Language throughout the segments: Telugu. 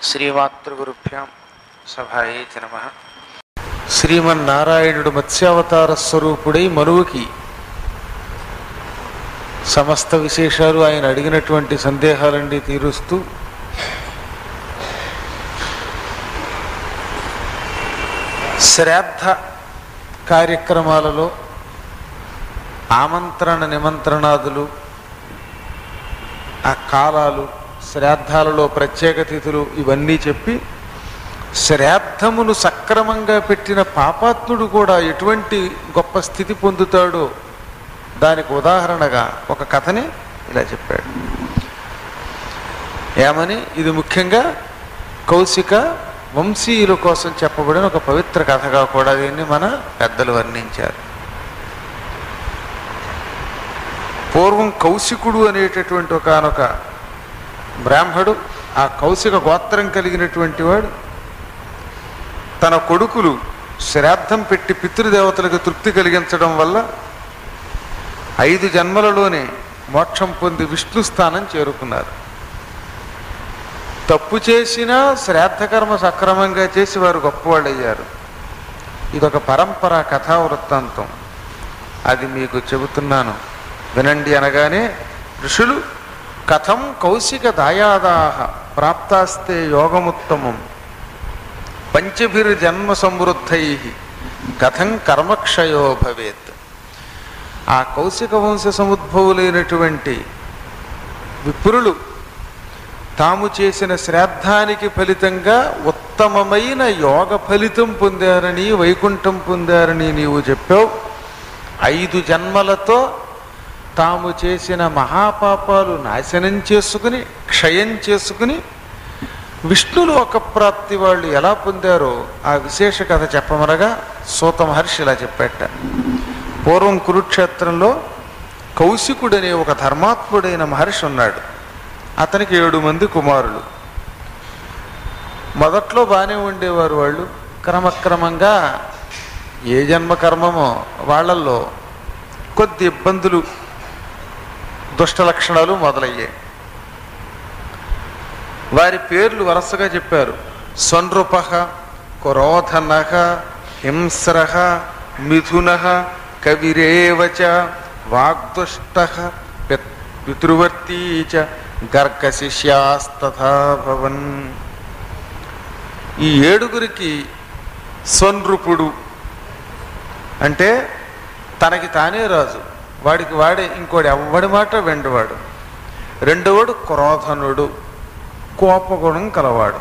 శ్రీమాతృగురుభ్యాం సభాయే నమ శ్రీమన్నారాయణుడు మత్స్యావతార స్వరూపుడై మనువుకి సమస్త విశేషాలు ఆయన అడిగినటువంటి సందేహాలన్నీ తీరుస్తూ శ్రాద్ధ కార్యక్రమాలలో ఆమంత్రణ నిమంత్రణాదులు ఆ కాలాలు శ్రాద్ధాలలో ప్రత్యేక తిథులు ఇవన్నీ చెప్పి శ్రాద్ధమును సక్రమంగా పెట్టిన పాపాత్ముడు కూడా ఎటువంటి గొప్ప స్థితి పొందుతాడో దానికి ఉదాహరణగా ఒక కథని ఇలా చెప్పాడు ఏమని ఇది ముఖ్యంగా కౌశిక వంశీయుల కోసం చెప్పబడిన ఒక పవిత్ర కథగా కూడా దీన్ని మన పెద్దలు వర్ణించారు పూర్వం కౌశికుడు అనేటటువంటి ఒకనొక బ్రాహ్మడు ఆ కౌశిక గోత్రం కలిగినటువంటి వాడు తన కొడుకులు శ్రాద్ధం పెట్టి పితృదేవతలకు తృప్తి కలిగించడం వల్ల ఐదు జన్మలలోనే మోక్షం పొంది విష్ణు స్థానం చేరుకున్నారు తప్పు చేసినా శ్రాద్ధకర్మ సక్రమంగా చేసి వారు గొప్పవాళ్ళు అయ్యారు ఇదొక పరంపర కథా వృత్తాంతం అది మీకు చెబుతున్నాను వినండి అనగానే ఋషులు కథం కౌశిక దాయాదాహ ప్రాప్తాస్తే యోగముత్తమం పంచభిర్జన్మ సమృద్ధై కథం కర్మక్షయో భవేత్ ఆ కౌశిక వంశ సముద్భవులైనటువంటి విప్రులు తాము చేసిన శ్రాద్ధానికి ఫలితంగా ఉత్తమమైన యోగ ఫలితం పొందారని వైకుంఠం పొందారని నీవు చెప్పావు ఐదు జన్మలతో తాము చేసిన మహాపాపాలు నాశనం చేసుకుని క్షయం చేసుకుని విష్ణులోక ప్రాప్తి వాళ్ళు ఎలా పొందారో ఆ విశేష కథ చెప్పమనగా సూత మహర్షి ఇలా చెప్పాట పూర్వం కురుక్షేత్రంలో కౌశికుడనే ఒక ధర్మాత్ముడైన మహర్షి ఉన్నాడు అతనికి ఏడు మంది కుమారులు మొదట్లో బాగానే ఉండేవారు వాళ్ళు క్రమక్రమంగా ఏ జన్మ కర్మమో వాళ్ళల్లో కొద్ది ఇబ్బందులు దుష్ట లక్షణాలు మొదలయ్యాయి వారి పేర్లు వరుసగా చెప్పారు సొన్రుప క్రోధన హింస్ర మిథున కవిరేవచ వాగ్దుష్ట పితృవర్తీ చ గర్గశిష్యాస్తథాభవన్ ఈ ఏడుగురికి సొన్రుపుడు అంటే తనకి తానే రాజు వాడికి వాడే ఇంకోటి ఎవ్వడి మాట వెండవాడు రెండవడు క్రోధనుడు కోపగుణం కలవాడు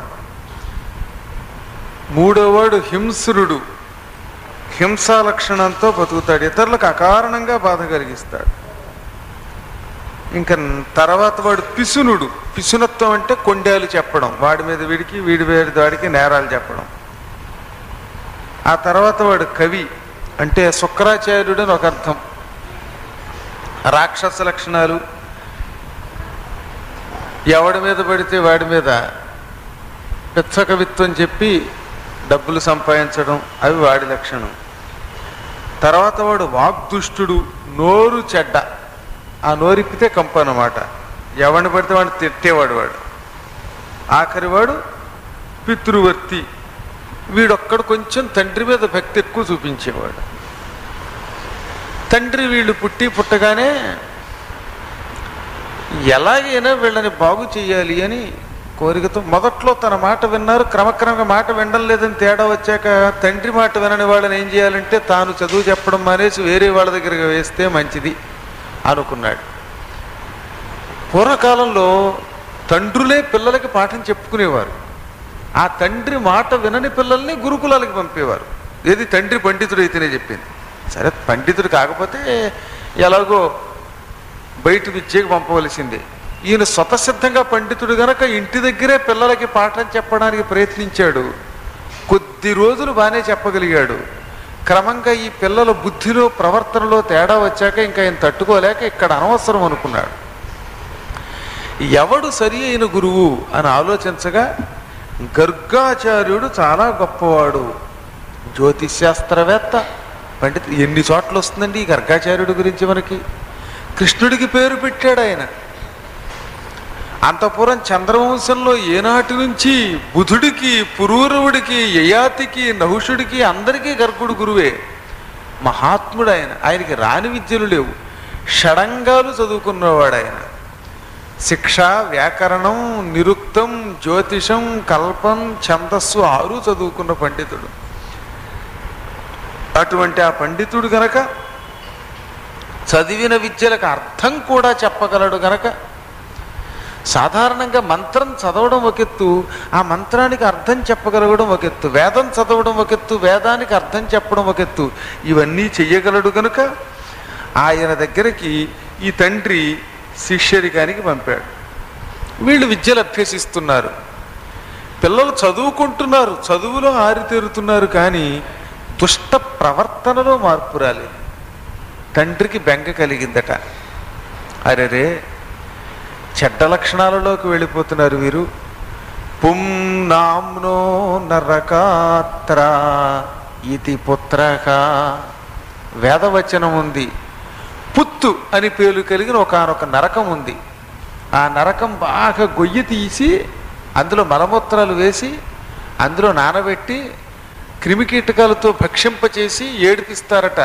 మూడోవాడు హింసురుడు హింసా లక్షణంతో బతుకుతాడు ఇతరులకు అకారణంగా బాధ కలిగిస్తాడు ఇంకా తర్వాత వాడు పిసునుడు పిసునత్వం అంటే కొండేలు చెప్పడం వాడి మీద వీడికి వీడి మీద వాడికి నేరాలు చెప్పడం ఆ తర్వాత వాడు కవి అంటే శుక్రాచార్యుడు అని ఒక అర్థం రాక్షస లక్షణాలు ఎవడి మీద పడితే వాడి మీద పిచ్చ కవిత్వం చెప్పి డబ్బులు సంపాదించడం అవి వాడి లక్షణం తర్వాత వాడు వాగ్దుష్టుడు నోరు చెడ్డ ఆ నోరిప్పితే కంపు అన్నమాట ఎవడిని పడితే వాడిని తిట్టేవాడు వాడు ఆఖరి వాడు పితృవర్తి వీడొక్కడు కొంచెం తండ్రి మీద భక్తి ఎక్కువ చూపించేవాడు తండ్రి వీళ్ళు పుట్టి పుట్టగానే ఎలాగైనా వీళ్ళని బాగు చేయాలి అని కోరికతో మొదట్లో తన మాట విన్నారు క్రమక్రమంగా మాట వినడం లేదని తేడా వచ్చాక తండ్రి మాట వినని వాళ్ళని ఏం చేయాలంటే తాను చదువు చెప్పడం మానేసి వేరే వాళ్ళ దగ్గర వేస్తే మంచిది అనుకున్నాడు పూర్వకాలంలో తండ్రులే పిల్లలకి పాఠం చెప్పుకునేవారు ఆ తండ్రి మాట వినని పిల్లల్ని గురుకులాలకి పంపేవారు ఏది తండ్రి పండితుడు అయితేనే చెప్పింది సరే పండితుడు కాకపోతే ఎలాగో బయట విద్యకు పంపవలసిందే ఈయన స్వతసిద్ధంగా పండితుడు గనక ఇంటి దగ్గరే పిల్లలకి పాఠం చెప్పడానికి ప్రయత్నించాడు కొద్ది రోజులు బాగానే చెప్పగలిగాడు క్రమంగా ఈ పిల్లల బుద్ధిలో ప్రవర్తనలో తేడా వచ్చాక ఇంకా ఆయన తట్టుకోలేక ఇక్కడ అనవసరం అనుకున్నాడు ఎవడు సరి అయిన గురువు అని ఆలోచించగా గర్గాచార్యుడు చాలా గొప్పవాడు జ్యోతిశాస్త్రవేత్త పండిత్ ఎన్ని చోట్ల వస్తుందండి ఈ గర్గాచార్యుడి గురించి మనకి కృష్ణుడికి పేరు పెట్టాడు ఆయన అంతపురం చంద్రవంశంలో ఏనాటి నుంచి బుధుడికి పురూరవుడికి యయాతికి నహుషుడికి అందరికీ గర్గుడు గురువే మహాత్ముడు ఆయన ఆయనకి రాని విద్యలు లేవు షడంగాలు చదువుకున్నవాడు ఆయన శిక్ష వ్యాకరణం నిరుక్తం జ్యోతిషం కల్పం ఛందస్సు ఆరు చదువుకున్న పండితుడు అటువంటి ఆ పండితుడు గనక చదివిన విద్యలకు అర్థం కూడా చెప్పగలడు గనక సాధారణంగా మంత్రం చదవడం ఒక ఎత్తు ఆ మంత్రానికి అర్థం చెప్పగలగడం ఒక ఎత్తు వేదం చదవడం ఒక ఎత్తు వేదానికి అర్థం చెప్పడం ఒక ఎత్తు ఇవన్నీ చెయ్యగలడు గనుక ఆయన దగ్గరికి ఈ తండ్రి శిష్యరికానికి పంపాడు వీళ్ళు విద్యలు అభ్యసిస్తున్నారు పిల్లలు చదువుకుంటున్నారు చదువులో ఆరితేరుతున్నారు కానీ దుష్ట ప్రవర్తనలో మార్పు రాలేదు తండ్రికి బెంగ కలిగిందట అరెరే చెడ్డ లక్షణాలలోకి వెళ్ళిపోతున్నారు వీరు పుంనామ్నో నరకాత్ర ఇది పుత్రక వేదవచనం ఉంది పుత్తు అని పేరు కలిగిన ఒకనొక నరకం ఉంది ఆ నరకం బాగా గొయ్యి తీసి అందులో మలమూత్రాలు వేసి అందులో నానబెట్టి క్రిమికీటకాలతో భక్షింపచేసి ఏడిపిస్తారట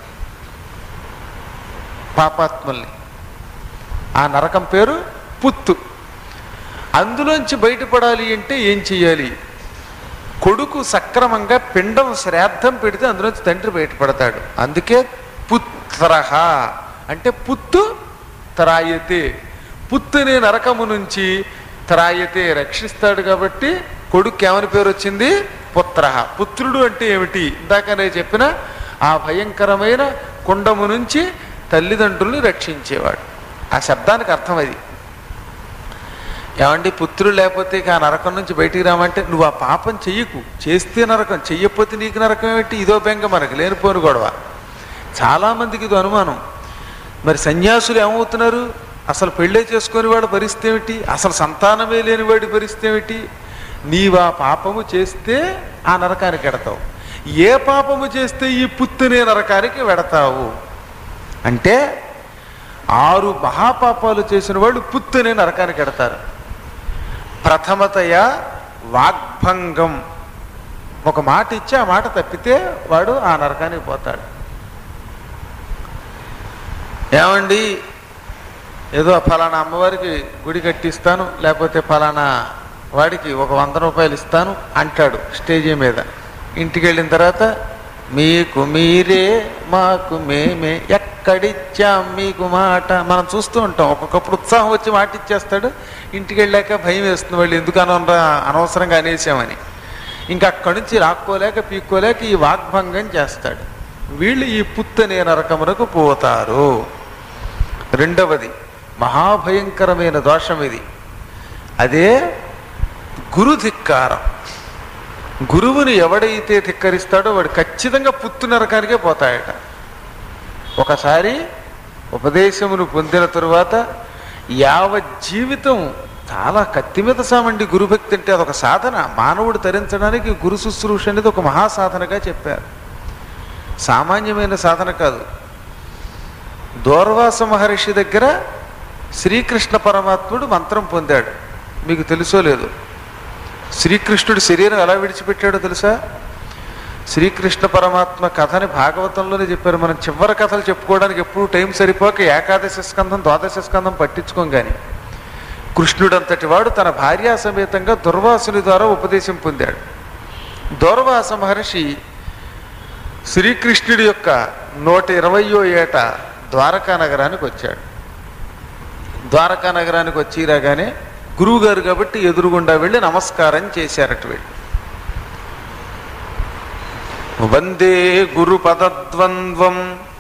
పాపాత్మల్ని ఆ నరకం పేరు పుత్తు అందులోంచి బయటపడాలి అంటే ఏం చెయ్యాలి కొడుకు సక్రమంగా పిండం శ్రాద్ధం పెడితే అందులోంచి తండ్రి బయటపడతాడు అందుకే పుత్రహ అంటే పుత్తు త్రాయతే పుత్తు అనే నరకము నుంచి త్రాయతే రక్షిస్తాడు కాబట్టి కొడుకు ఏమని పేరు వచ్చింది పుత్ర పుత్రుడు అంటే ఏమిటి ఇందాక నేను చెప్పిన ఆ భయంకరమైన కుండము నుంచి తల్లిదండ్రుల్ని రక్షించేవాడు ఆ శబ్దానికి అర్థం అది ఏమండి పుత్రుడు లేకపోతే ఇక ఆ నరకం నుంచి బయటికి రామంటే నువ్వు ఆ పాపం చెయ్యకు చేస్తే నరకం చెయ్యకపోతే నీకు నరకం ఏమిటి ఇదో బెంగ మనకు లేనిపోను గొడవ చాలామందికి ఇది అనుమానం మరి సన్యాసులు ఏమవుతున్నారు అసలు పెళ్ళే చేసుకొని వాడు పరిస్థితి ఏమిటి అసలు సంతానమే లేని వాడి పరిస్థితి ఏమిటి నీవు ఆ పాపము చేస్తే ఆ నరకానికి వెడతావు ఏ పాపము చేస్తే ఈ పుత్తునే నరకానికి వెడతావు అంటే ఆరు మహాపాపాలు చేసిన వాళ్ళు పుత్తునే నరకానికి ఎడతారు ప్రథమతయ వాగ్భంగం ఒక మాట ఇచ్చి ఆ మాట తప్పితే వాడు ఆ నరకానికి పోతాడు ఏమండి ఏదో ఫలానా అమ్మవారికి గుడి కట్టిస్తాను లేకపోతే ఫలానా వాడికి ఒక వంద రూపాయలు ఇస్తాను అంటాడు స్టేజీ మీద ఇంటికి వెళ్ళిన తర్వాత మీకు మీరే మాకు మేమే ఎక్కడిచ్చాం మీకు మాట మనం చూస్తూ ఉంటాం ఒక్కొక్కప్పుడు ఉత్సాహం వచ్చి మాట ఇచ్చేస్తాడు ఇంటికి వెళ్ళాక భయం వేస్తుంది వాళ్ళు ఎందుకు అనవసర అనవసరంగా అనేసామని ఇంకా అక్కడి నుంచి రాక్కోలేక పీక్కోలేక ఈ వాగ్భంగం చేస్తాడు వీళ్ళు ఈ పుత్తనే నరకమునకు పోతారు రెండవది మహాభయంకరమైన దోషం ఇది అదే గురు ధిక్కారం గురువుని ఎవడైతే ధిక్కరిస్తాడో వాడు ఖచ్చితంగా పుత్తు నరకానికే పోతాయట ఒకసారి ఉపదేశమును పొందిన తరువాత యావత్ జీవితం చాలా కత్తి మీద సామండి గురుభక్తి అంటే అదొక సాధన మానవుడు తరించడానికి గురు శుశ్రూష అనేది ఒక మహాసాధనగా చెప్పారు సామాన్యమైన సాధన కాదు దూర్వాస మహర్షి దగ్గర శ్రీకృష్ణ పరమాత్ముడు మంత్రం పొందాడు మీకు తెలుసో లేదు శ్రీకృష్ణుడి శరీరం ఎలా విడిచిపెట్టాడో తెలుసా శ్రీకృష్ణ పరమాత్మ కథని భాగవతంలోనే చెప్పారు మనం చివరి కథలు చెప్పుకోవడానికి ఎప్పుడు టైం సరిపోక ఏకాదశ స్కందం ద్వాదశ స్కందం పట్టించుకోం కానీ కృష్ణుడంతటి వాడు తన భార్యా సమేతంగా దుర్వాసుని ద్వారా ఉపదేశం పొందాడు దూర్వాస మహర్షి శ్రీకృష్ణుడి యొక్క నూట ఇరవయో ఏట ద్వారకా నగరానికి వచ్చాడు ద్వారకా నగరానికి వచ్చి రాగానే గురువుగారు కాబట్టి ఎదురుగుండా వెళ్ళి నమస్కారం చేశారట వీళ్ళు వందే గురు పదద్వంద్వం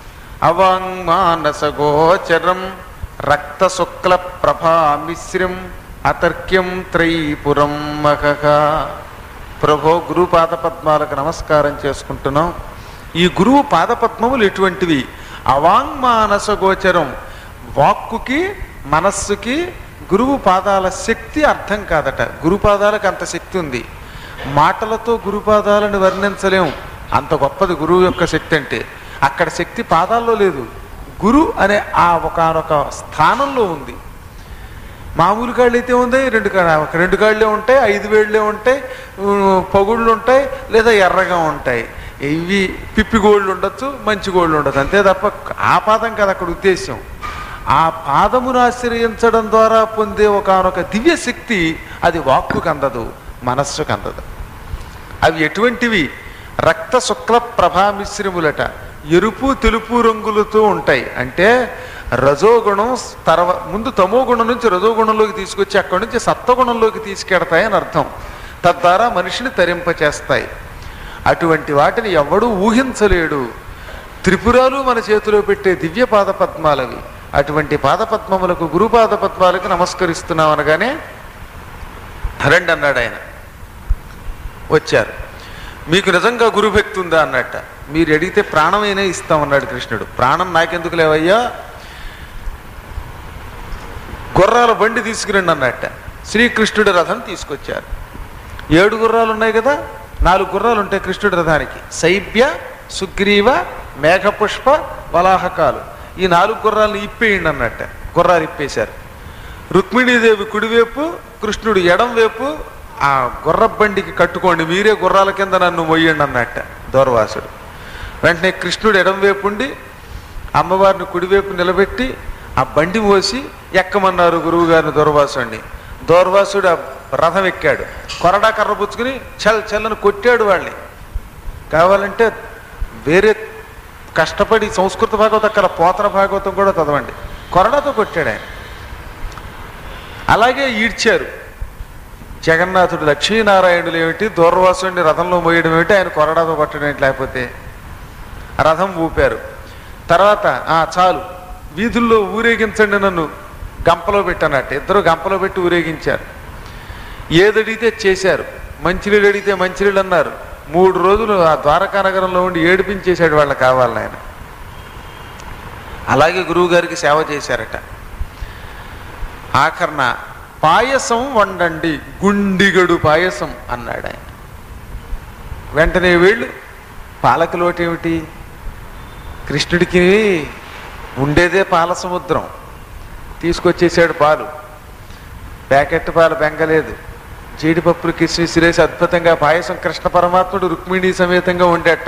అవాంగ్మానసగోచరం రక్త శుక్ల ప్రభామిశ్రం అతర్క్యం త్రైపురం మహః ప్రభో గురు పాదపద్మాలకు నమస్కారం చేసుకుంటున్నాం ఈ గురువు పాదపద్మములు ఎటువంటివి అవాంగ్మానస గోచరం వాక్కుకి మనస్సుకి గురువు పాదాల శక్తి అర్థం కాదట గురు పాదాలకు అంత శక్తి ఉంది మాటలతో గురు పాదాలను వర్ణించలేం అంత గొప్పది గురువు యొక్క శక్తి అంటే అక్కడ శక్తి పాదాల్లో లేదు గురు అనే ఆ ఒకనొక స్థానంలో ఉంది మామూలు కాళ్ళు అయితే ఉంది రెండు కా- రెండు కాళ్ళే ఉంటాయి ఐదు వేళ్ళే ఉంటాయి ఊ, పగుళ్ళు ఉంటాయి లేదా ఎర్రగా ఉంటాయి ఇవి పిప్పి గోళ్ళు ఉండొచ్చు మంచి గోళ్ళు ఉండొచ్చు అంతే తప్ప ఆ పాదం కాదు అక్కడ ఉద్దేశం ఆ పాదమును ఆశ్రయించడం ద్వారా పొందే ఒకనొక దివ్య శక్తి అది వాక్కుకు అందదు మనస్సుకు అందదు అవి ఎటువంటివి రక్త శుక్ల ప్రభామిశ్రములట ఎరుపు తెలుపు రంగులతో ఉంటాయి అంటే రజోగుణం తర్వ ముందు తమో గుణం నుంచి రజోగుణంలోకి తీసుకొచ్చి అక్కడి నుంచి సత్వగుణంలోకి తీసుకెడతాయి అని అర్థం తద్వారా మనిషిని తరింపచేస్తాయి అటువంటి వాటిని ఎవడూ ఊహించలేడు త్రిపురాలు మన చేతిలో పెట్టే దివ్య పాద పద్మాలవి అటువంటి పాదపద్మములకు గురుపాద పద్మాలకు నమస్కరిస్తున్నాం అనగానే రండి అన్నాడు ఆయన వచ్చారు మీకు నిజంగా గురుభక్తి ఉందా అన్నట్ట మీరు అడిగితే ప్రాణమైనా ఇస్తామన్నాడు కృష్ణుడు ప్రాణం నాకెందుకు లేవయ్యా గుర్రాల బండి తీసుకురండి అన్నట్ట శ్రీకృష్ణుడి రథం తీసుకొచ్చారు ఏడు గుర్రాలు ఉన్నాయి కదా నాలుగు గుర్రాలు ఉంటాయి కృష్ణుడి రథానికి శైబ్య సుగ్రీవ మేఘపుష్ప వలాహకాలు ఈ నాలుగు గుర్రాలను ఇప్పేయండి అన్నట్ట గుర్రాలు ఇప్పేశారు రుక్మిణీదేవి కుడివైపు కృష్ణుడు ఎడం వైపు ఆ గుర్ర బండికి కట్టుకోండి మీరే గుర్రాల కింద నన్ను మొయ్యండి అన్నట్ట దూర్వాసుడు వెంటనే కృష్ణుడు ఎడం వైపు ఉండి అమ్మవారిని కుడివైపు నిలబెట్టి ఆ బండి మోసి ఎక్కమన్నారు గురువు గారిని దూర్వాసుడిని దూర్వాసుడు ఆ రథం ఎక్కాడు కొరడా కర్ర పుచ్చుకుని చల్ చల్లని కొట్టాడు వాళ్ళని కావాలంటే వేరే కష్టపడి సంస్కృత భాగవతం అక్కడ పోతన భాగవతం కూడా చదవండి కొరడాతో కొట్టాడు ఆయన అలాగే ఈడ్చారు జగన్నాథుడు లక్ష్మీనారాయణులు ఏమిటి దూర్వాసుడిని రథంలో మోయడం ఏమిటి ఆయన కొరడాతో కొట్టడం ఏంటి లేకపోతే రథం ఊపారు తర్వాత ఆ చాలు వీధుల్లో ఊరేగించండి నన్ను గంపలో పెట్టానట్టు ఇద్దరు గంపలో పెట్టి ఊరేగించారు ఏదడిగితే చేశారు మంచినీళ్ళు అడిగితే మంచినీళ్ళు అన్నారు మూడు రోజులు ఆ ద్వారకా నగరంలో ఉండి ఏడిపించేశాడు వాళ్ళకి కావాలని ఆయన అలాగే గురువు గారికి సేవ చేశారట ఆఖరణ పాయసం వండండి గుండిగడు పాయసం అన్నాడు ఆయన వెంటనే వీళ్ళు పాలకలోటి ఏమిటి కృష్ణుడికి ఉండేదే పాల సముద్రం తీసుకొచ్చేసాడు పాలు ప్యాకెట్ పాలు బెంగలేదు జీడిపప్పులు కిస్మిస్ సిరేసి అద్భుతంగా పాయసం కృష్ణ పరమాత్ముడు రుక్మిణి సమేతంగా ఉండేట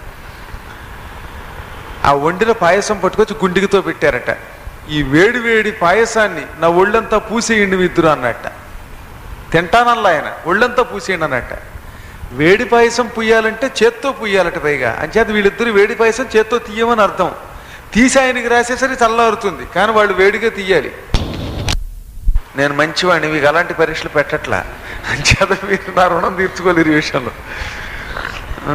ఆ వండిన పాయసం పట్టుకొచ్చి గుండిగితో పెట్టారట ఈ వేడి వేడి పాయసాన్ని నా ఒళ్ళంతా పూసేయండి మీ ఇద్దరు అన్నట్ట తింటానల్లా ఆయన ఒళ్ళంతా పూసేయండి అన్నట్ట వేడి పాయసం పుయ్యాలంటే చేత్తో పుయ్యాలట పైగా అంచేత వీళ్ళిద్దరు వేడి పాయసం చేత్తో తీయమని అర్థం తీసి ఆయనకి రాసేసరికి చల్లారుతుంది కానీ వాళ్ళు వేడిగా తీయాలి నేను మంచివాడిని మీకు అలాంటి పరీక్షలు పెట్టట్లా అంచేత మీరు నా రుణం తీర్చుకోలేరు ఈ విషయంలో ఆ.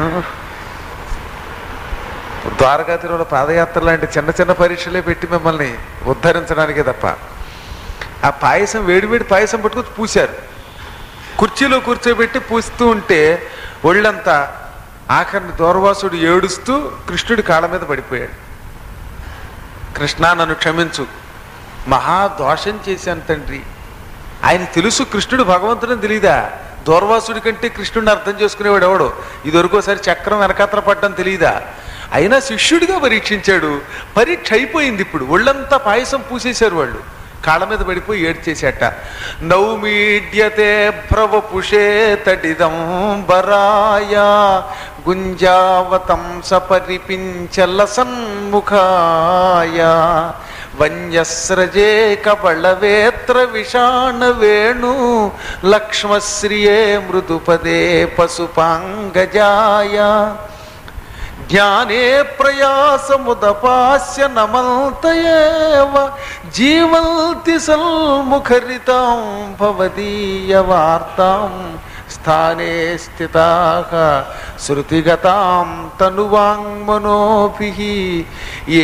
ద్వారకా తిరుమల పాదయాత్ర లాంటి చిన్న చిన్న పరీక్షలే పెట్టి మిమ్మల్ని ఉద్ధరించడానికే తప్ప ఆ పాయసం వేడివేడి పాయసం పట్టుకొచ్చి పూశారు కుర్చీలో కూర్చోబెట్టి పూస్తూ ఉంటే ఒళ్ళంతా ఆఖరిని దూర్వాసుడు ఏడుస్తూ కృష్ణుడి కాళ్ళ మీద పడిపోయాడు కృష్ణ నన్ను క్షమించు మహా దోషం చేశాను తండ్రి ఆయన తెలుసు కృష్ణుడు భగవంతుడని తెలియదా దూర్వాసుడి కంటే కృష్ణుడిని అర్థం చేసుకునేవాడు ఎవడు ఇదివరకోసారి చక్రం వెనకాతల పడ్డం తెలియదా అయినా శిష్యుడిగా పరీక్షించాడు పరీక్ష అయిపోయింది ఇప్పుడు ఒళ్ళంతా పాయసం పూసేశారు వాళ్ళు కాళ్ళ మీద పడిపోయి ఏడ్చేసేట నౌమీడ్యతే భ్రవపుషే తడిదం బరాయ గుంజావతం సపరిపించల సన్ముఖాయ వన్యస్రజే కబళవేత్ర విషాణ వేణు లక్ష్మశ్రియే మృదుపదే పశుపాంగజాయ జ్ఞానే ప్రయాసముదపాస్య నమల్తయేవ జీవంతి సల్ముఖరితాం భవదీయ వార్తాం స్థానే స్థితా శృతిగతాం తనువాంగ్మనోభి ఏ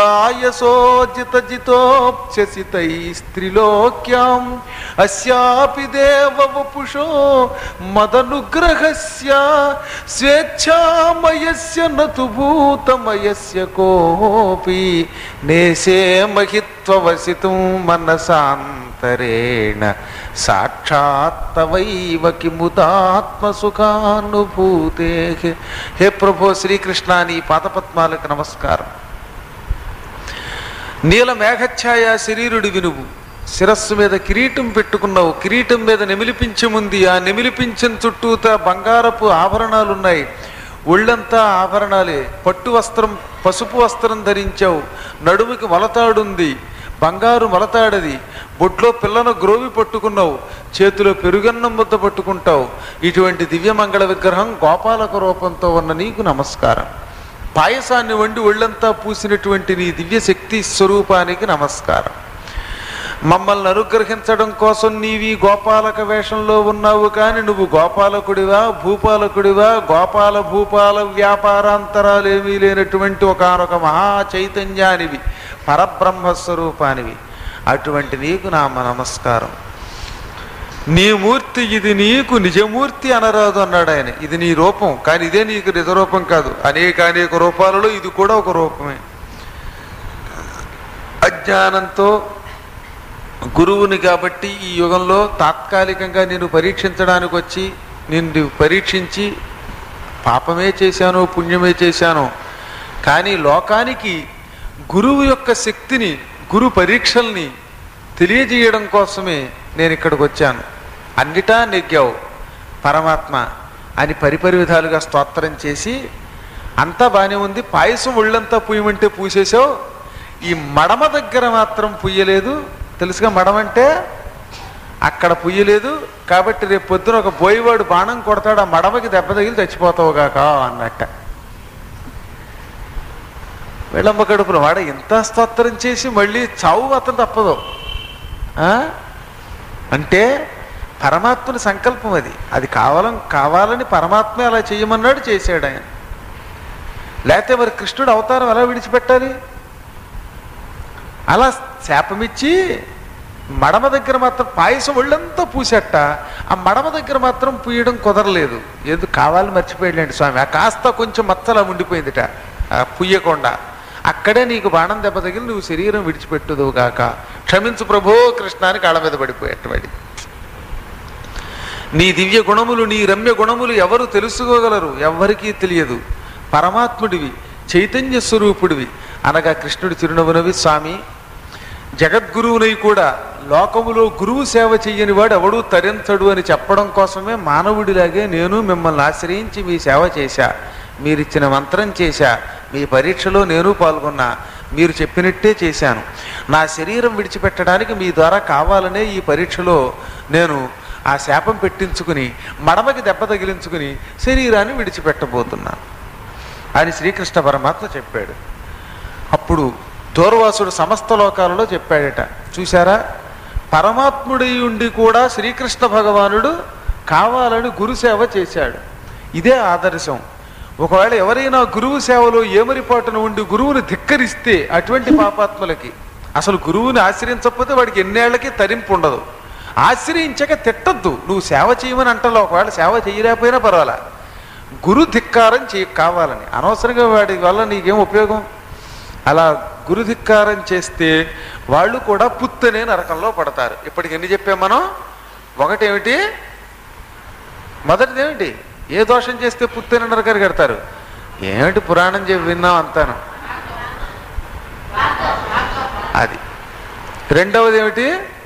ప్రాయసోజితజితోప్స్యసితైస్త్రిలోక్యాం అస్యాపి దేవవపుషో మదనుగ్రహస్య స్వేచ్ఛామయస్య నతు భూతమయస్య కోపి నేసే మహిత్వవసితుం మనసాంతరేణ సాక్షాత్తవైవ కిముతాత్మసుఖానుభూతే హే ప్రభో శ్రీకృష్ణ నీ పాదపద్మాలకు నమస్కారం నీల మేఘఛాయ శరీరుడి వినువు శిరస్సు మీద కిరీటం పెట్టుకున్నావు కిరీటం మీద నెమిలిపించముంది ఆ నెమిలిపించిన చుట్టూతా బంగారపు ఆభరణాలు ఉన్నాయి ఒళ్ళంతా ఆభరణాలే పట్టు వస్త్రం పసుపు వస్త్రం ధరించావు నడుముకి మొలతాడుంది బంగారు మొలతాడది బొట్లో పిల్లను గ్రోవి పట్టుకున్నావు చేతిలో పెరుగన్నం ముద్ద పట్టుకుంటావు ఇటువంటి దివ్యమంగళ విగ్రహం గోపాలక రూపంతో ఉన్న నీకు నమస్కారం పాయసాన్ని వండి ఒళ్ళంతా పూసినటువంటి నీ దివ్య శక్తి స్వరూపానికి నమస్కారం మమ్మల్ని అనుగ్రహించడం కోసం నీవి గోపాలక వేషంలో ఉన్నావు కానీ నువ్వు గోపాలకుడివా భూపాలకుడివా గోపాల భూపాల వ్యాపారాంతరాలు ఏమీ లేనటువంటి ఒకనొక మహా చైతన్యానివి పరబ్రహ్మస్వరూపానివి అటువంటి నీకు నా నమస్కారం నీ మూర్తి ఇది నీకు నిజమూర్తి అనరాదు అన్నాడు ఆయన ఇది నీ రూపం కానీ ఇదే నీకు నిజ రూపం కాదు అనేక అనేక రూపాలలో ఇది కూడా ఒక రూపమే అజ్ఞానంతో గురువుని కాబట్టి ఈ యుగంలో తాత్కాలికంగా నేను పరీక్షించడానికి వచ్చి నిన్ను పరీక్షించి పాపమే చేశాను పుణ్యమే చేశాను కానీ లోకానికి గురువు యొక్క శక్తిని గురు పరీక్షల్ని తెలియజేయడం కోసమే నేను ఇక్కడికి వచ్చాను అన్నిటా నెగ్గావు పరమాత్మ అని పరిపరి విధాలుగా స్తోత్రం చేసి అంతా బాగానే ఉంది పాయసం ఒళ్ళంతా పూయమంటే పూసేసావు ఈ మడమ దగ్గర మాత్రం పుయ్యలేదు తెలుసుగా మడమ అంటే అక్కడ పుయ్యలేదు కాబట్టి రేపు పొద్దున ఒక బోయివాడు బాణం కొడతాడు ఆ మడమకి దెబ్బ తగిలి చచ్చిపోతావు కాక అన్నట్ట వెళ్ళమ్మ కడుపున వాడ ఇంత స్తోత్రం చేసి మళ్ళీ చావు అతను తప్పదు ఆ? అంటే పరమాత్మని సంకల్పం అది అది కావాలని కావాలని పరమాత్మ అలా చేయమన్నాడు చేశాడు ఆయన లేకపోతే మరి కృష్ణుడు అవతారం ఎలా విడిచిపెట్టాలి అలా శాపమిచ్చి మడమ దగ్గర మాత్రం పాయసం ఒళ్ళంతా పూసెట్ట ఆ మడమ దగ్గర మాత్రం పూయడం కుదరలేదు ఎందుకు కావాలి మర్చిపోయాడండి స్వామి ఆ కాస్త కొంచెం మచ్చలా ఉండిపోయిందిట ఆ పుయ్యకుండా అక్కడే నీకు బాణం దెబ్బ తగిలి నువ్వు శరీరం విడిచిపెట్టుదు గాక క్షమించు ప్రభో కృష్ణానికి కాళ్ళ మీద పడిపోయేటవాడి నీ దివ్య గుణములు నీ రమ్య గుణములు ఎవరు తెలుసుకోగలరు ఎవ్వరికీ తెలియదు పరమాత్ముడివి చైతన్య స్వరూపుడివి అనగా కృష్ణుడి చిరునవ్వునవి స్వామి జగద్గురువునై కూడా లోకములో గురువు సేవ చెయ్యని వాడు ఎవడూ తరించడు అని చెప్పడం కోసమే మానవుడిలాగే నేను మిమ్మల్ని ఆశ్రయించి మీ సేవ చేశా మీరిచ్చిన మంత్రం చేశా మీ పరీక్షలో నేను పాల్గొన్నా మీరు చెప్పినట్టే చేశాను నా శరీరం విడిచిపెట్టడానికి మీ ద్వారా కావాలనే ఈ పరీక్షలో నేను ఆ శాపం పెట్టించుకుని మడమకి దెబ్బ తగిలించుకుని శరీరాన్ని విడిచిపెట్టబోతున్నాను అని శ్రీకృష్ణ పరమాత్మ చెప్పాడు అప్పుడు దూర్వాసుడు సమస్త లోకాలలో చెప్పాడట చూసారా పరమాత్ముడై ఉండి కూడా శ్రీకృష్ణ భగవానుడు కావాలని గురుసేవ చేశాడు ఇదే ఆదర్శం ఒకవేళ ఎవరైనా గురువు సేవలో ఏమరిపాటున ఉండి గురువుని ధిక్కరిస్తే అటువంటి పాపాత్ములకి అసలు గురువుని ఆశ్రయించకపోతే వాడికి ఎన్నేళ్లకి తరింపు ఉండదు ఆశ్రయించక తిట్టద్దు నువ్వు సేవ చేయమని అంటలో ఒకవేళ సేవ చేయలేకపోయినా పర్వాలా గురు ధిక్కారం చేయ కావాలని అనవసరంగా వాడి వల్ల నీకేం ఉపయోగం అలా గురు ధిక్కారం చేస్తే వాళ్ళు కూడా పుత్తనే నరకంలో పడతారు ఇప్పటికి ఎన్ని చెప్పాం మనం ఒకటేమిటి మొదటిది ఏమిటి ఏ దోషం చేస్తే పుత్తనే నరకానికి కడతారు ఏమిటి పురాణం చెప్పి విన్నాం అంతాను అది రెండవది ఏమిటి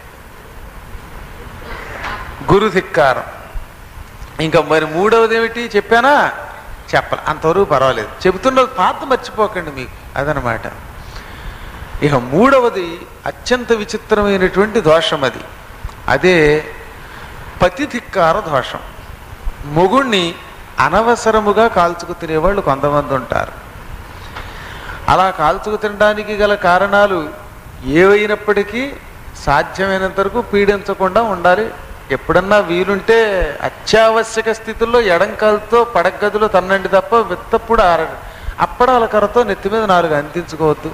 గురు ధిక్కారం ఇంకా మరి మూడవది ఏమిటి చెప్పానా చెప్పాల అంతవరకు పర్వాలేదు చెబుతున్నది పాత మర్చిపోకండి మీకు అదనమాట ఇక మూడవది అత్యంత విచిత్రమైనటువంటి దోషం అది అదే పతిధిక్కార దోషం మొగుణ్ణి అనవసరముగా కాల్చుకు తినేవాళ్ళు కొంతమంది ఉంటారు అలా కాల్చుకు తినడానికి గల కారణాలు ఏవైనప్పటికీ సాధ్యమైనంత వరకు పీడించకుండా ఉండాలి ఎప్పుడన్నా వీలుంటే అత్యావశ్యక స్థితుల్లో ఎడంకాలతో పడగదిలో తన్నండి తప్ప విత్తప్పుడు ఆర అప్పడాల కర్రతో నెత్తి మీద నాలుగు అందించుకోవద్దు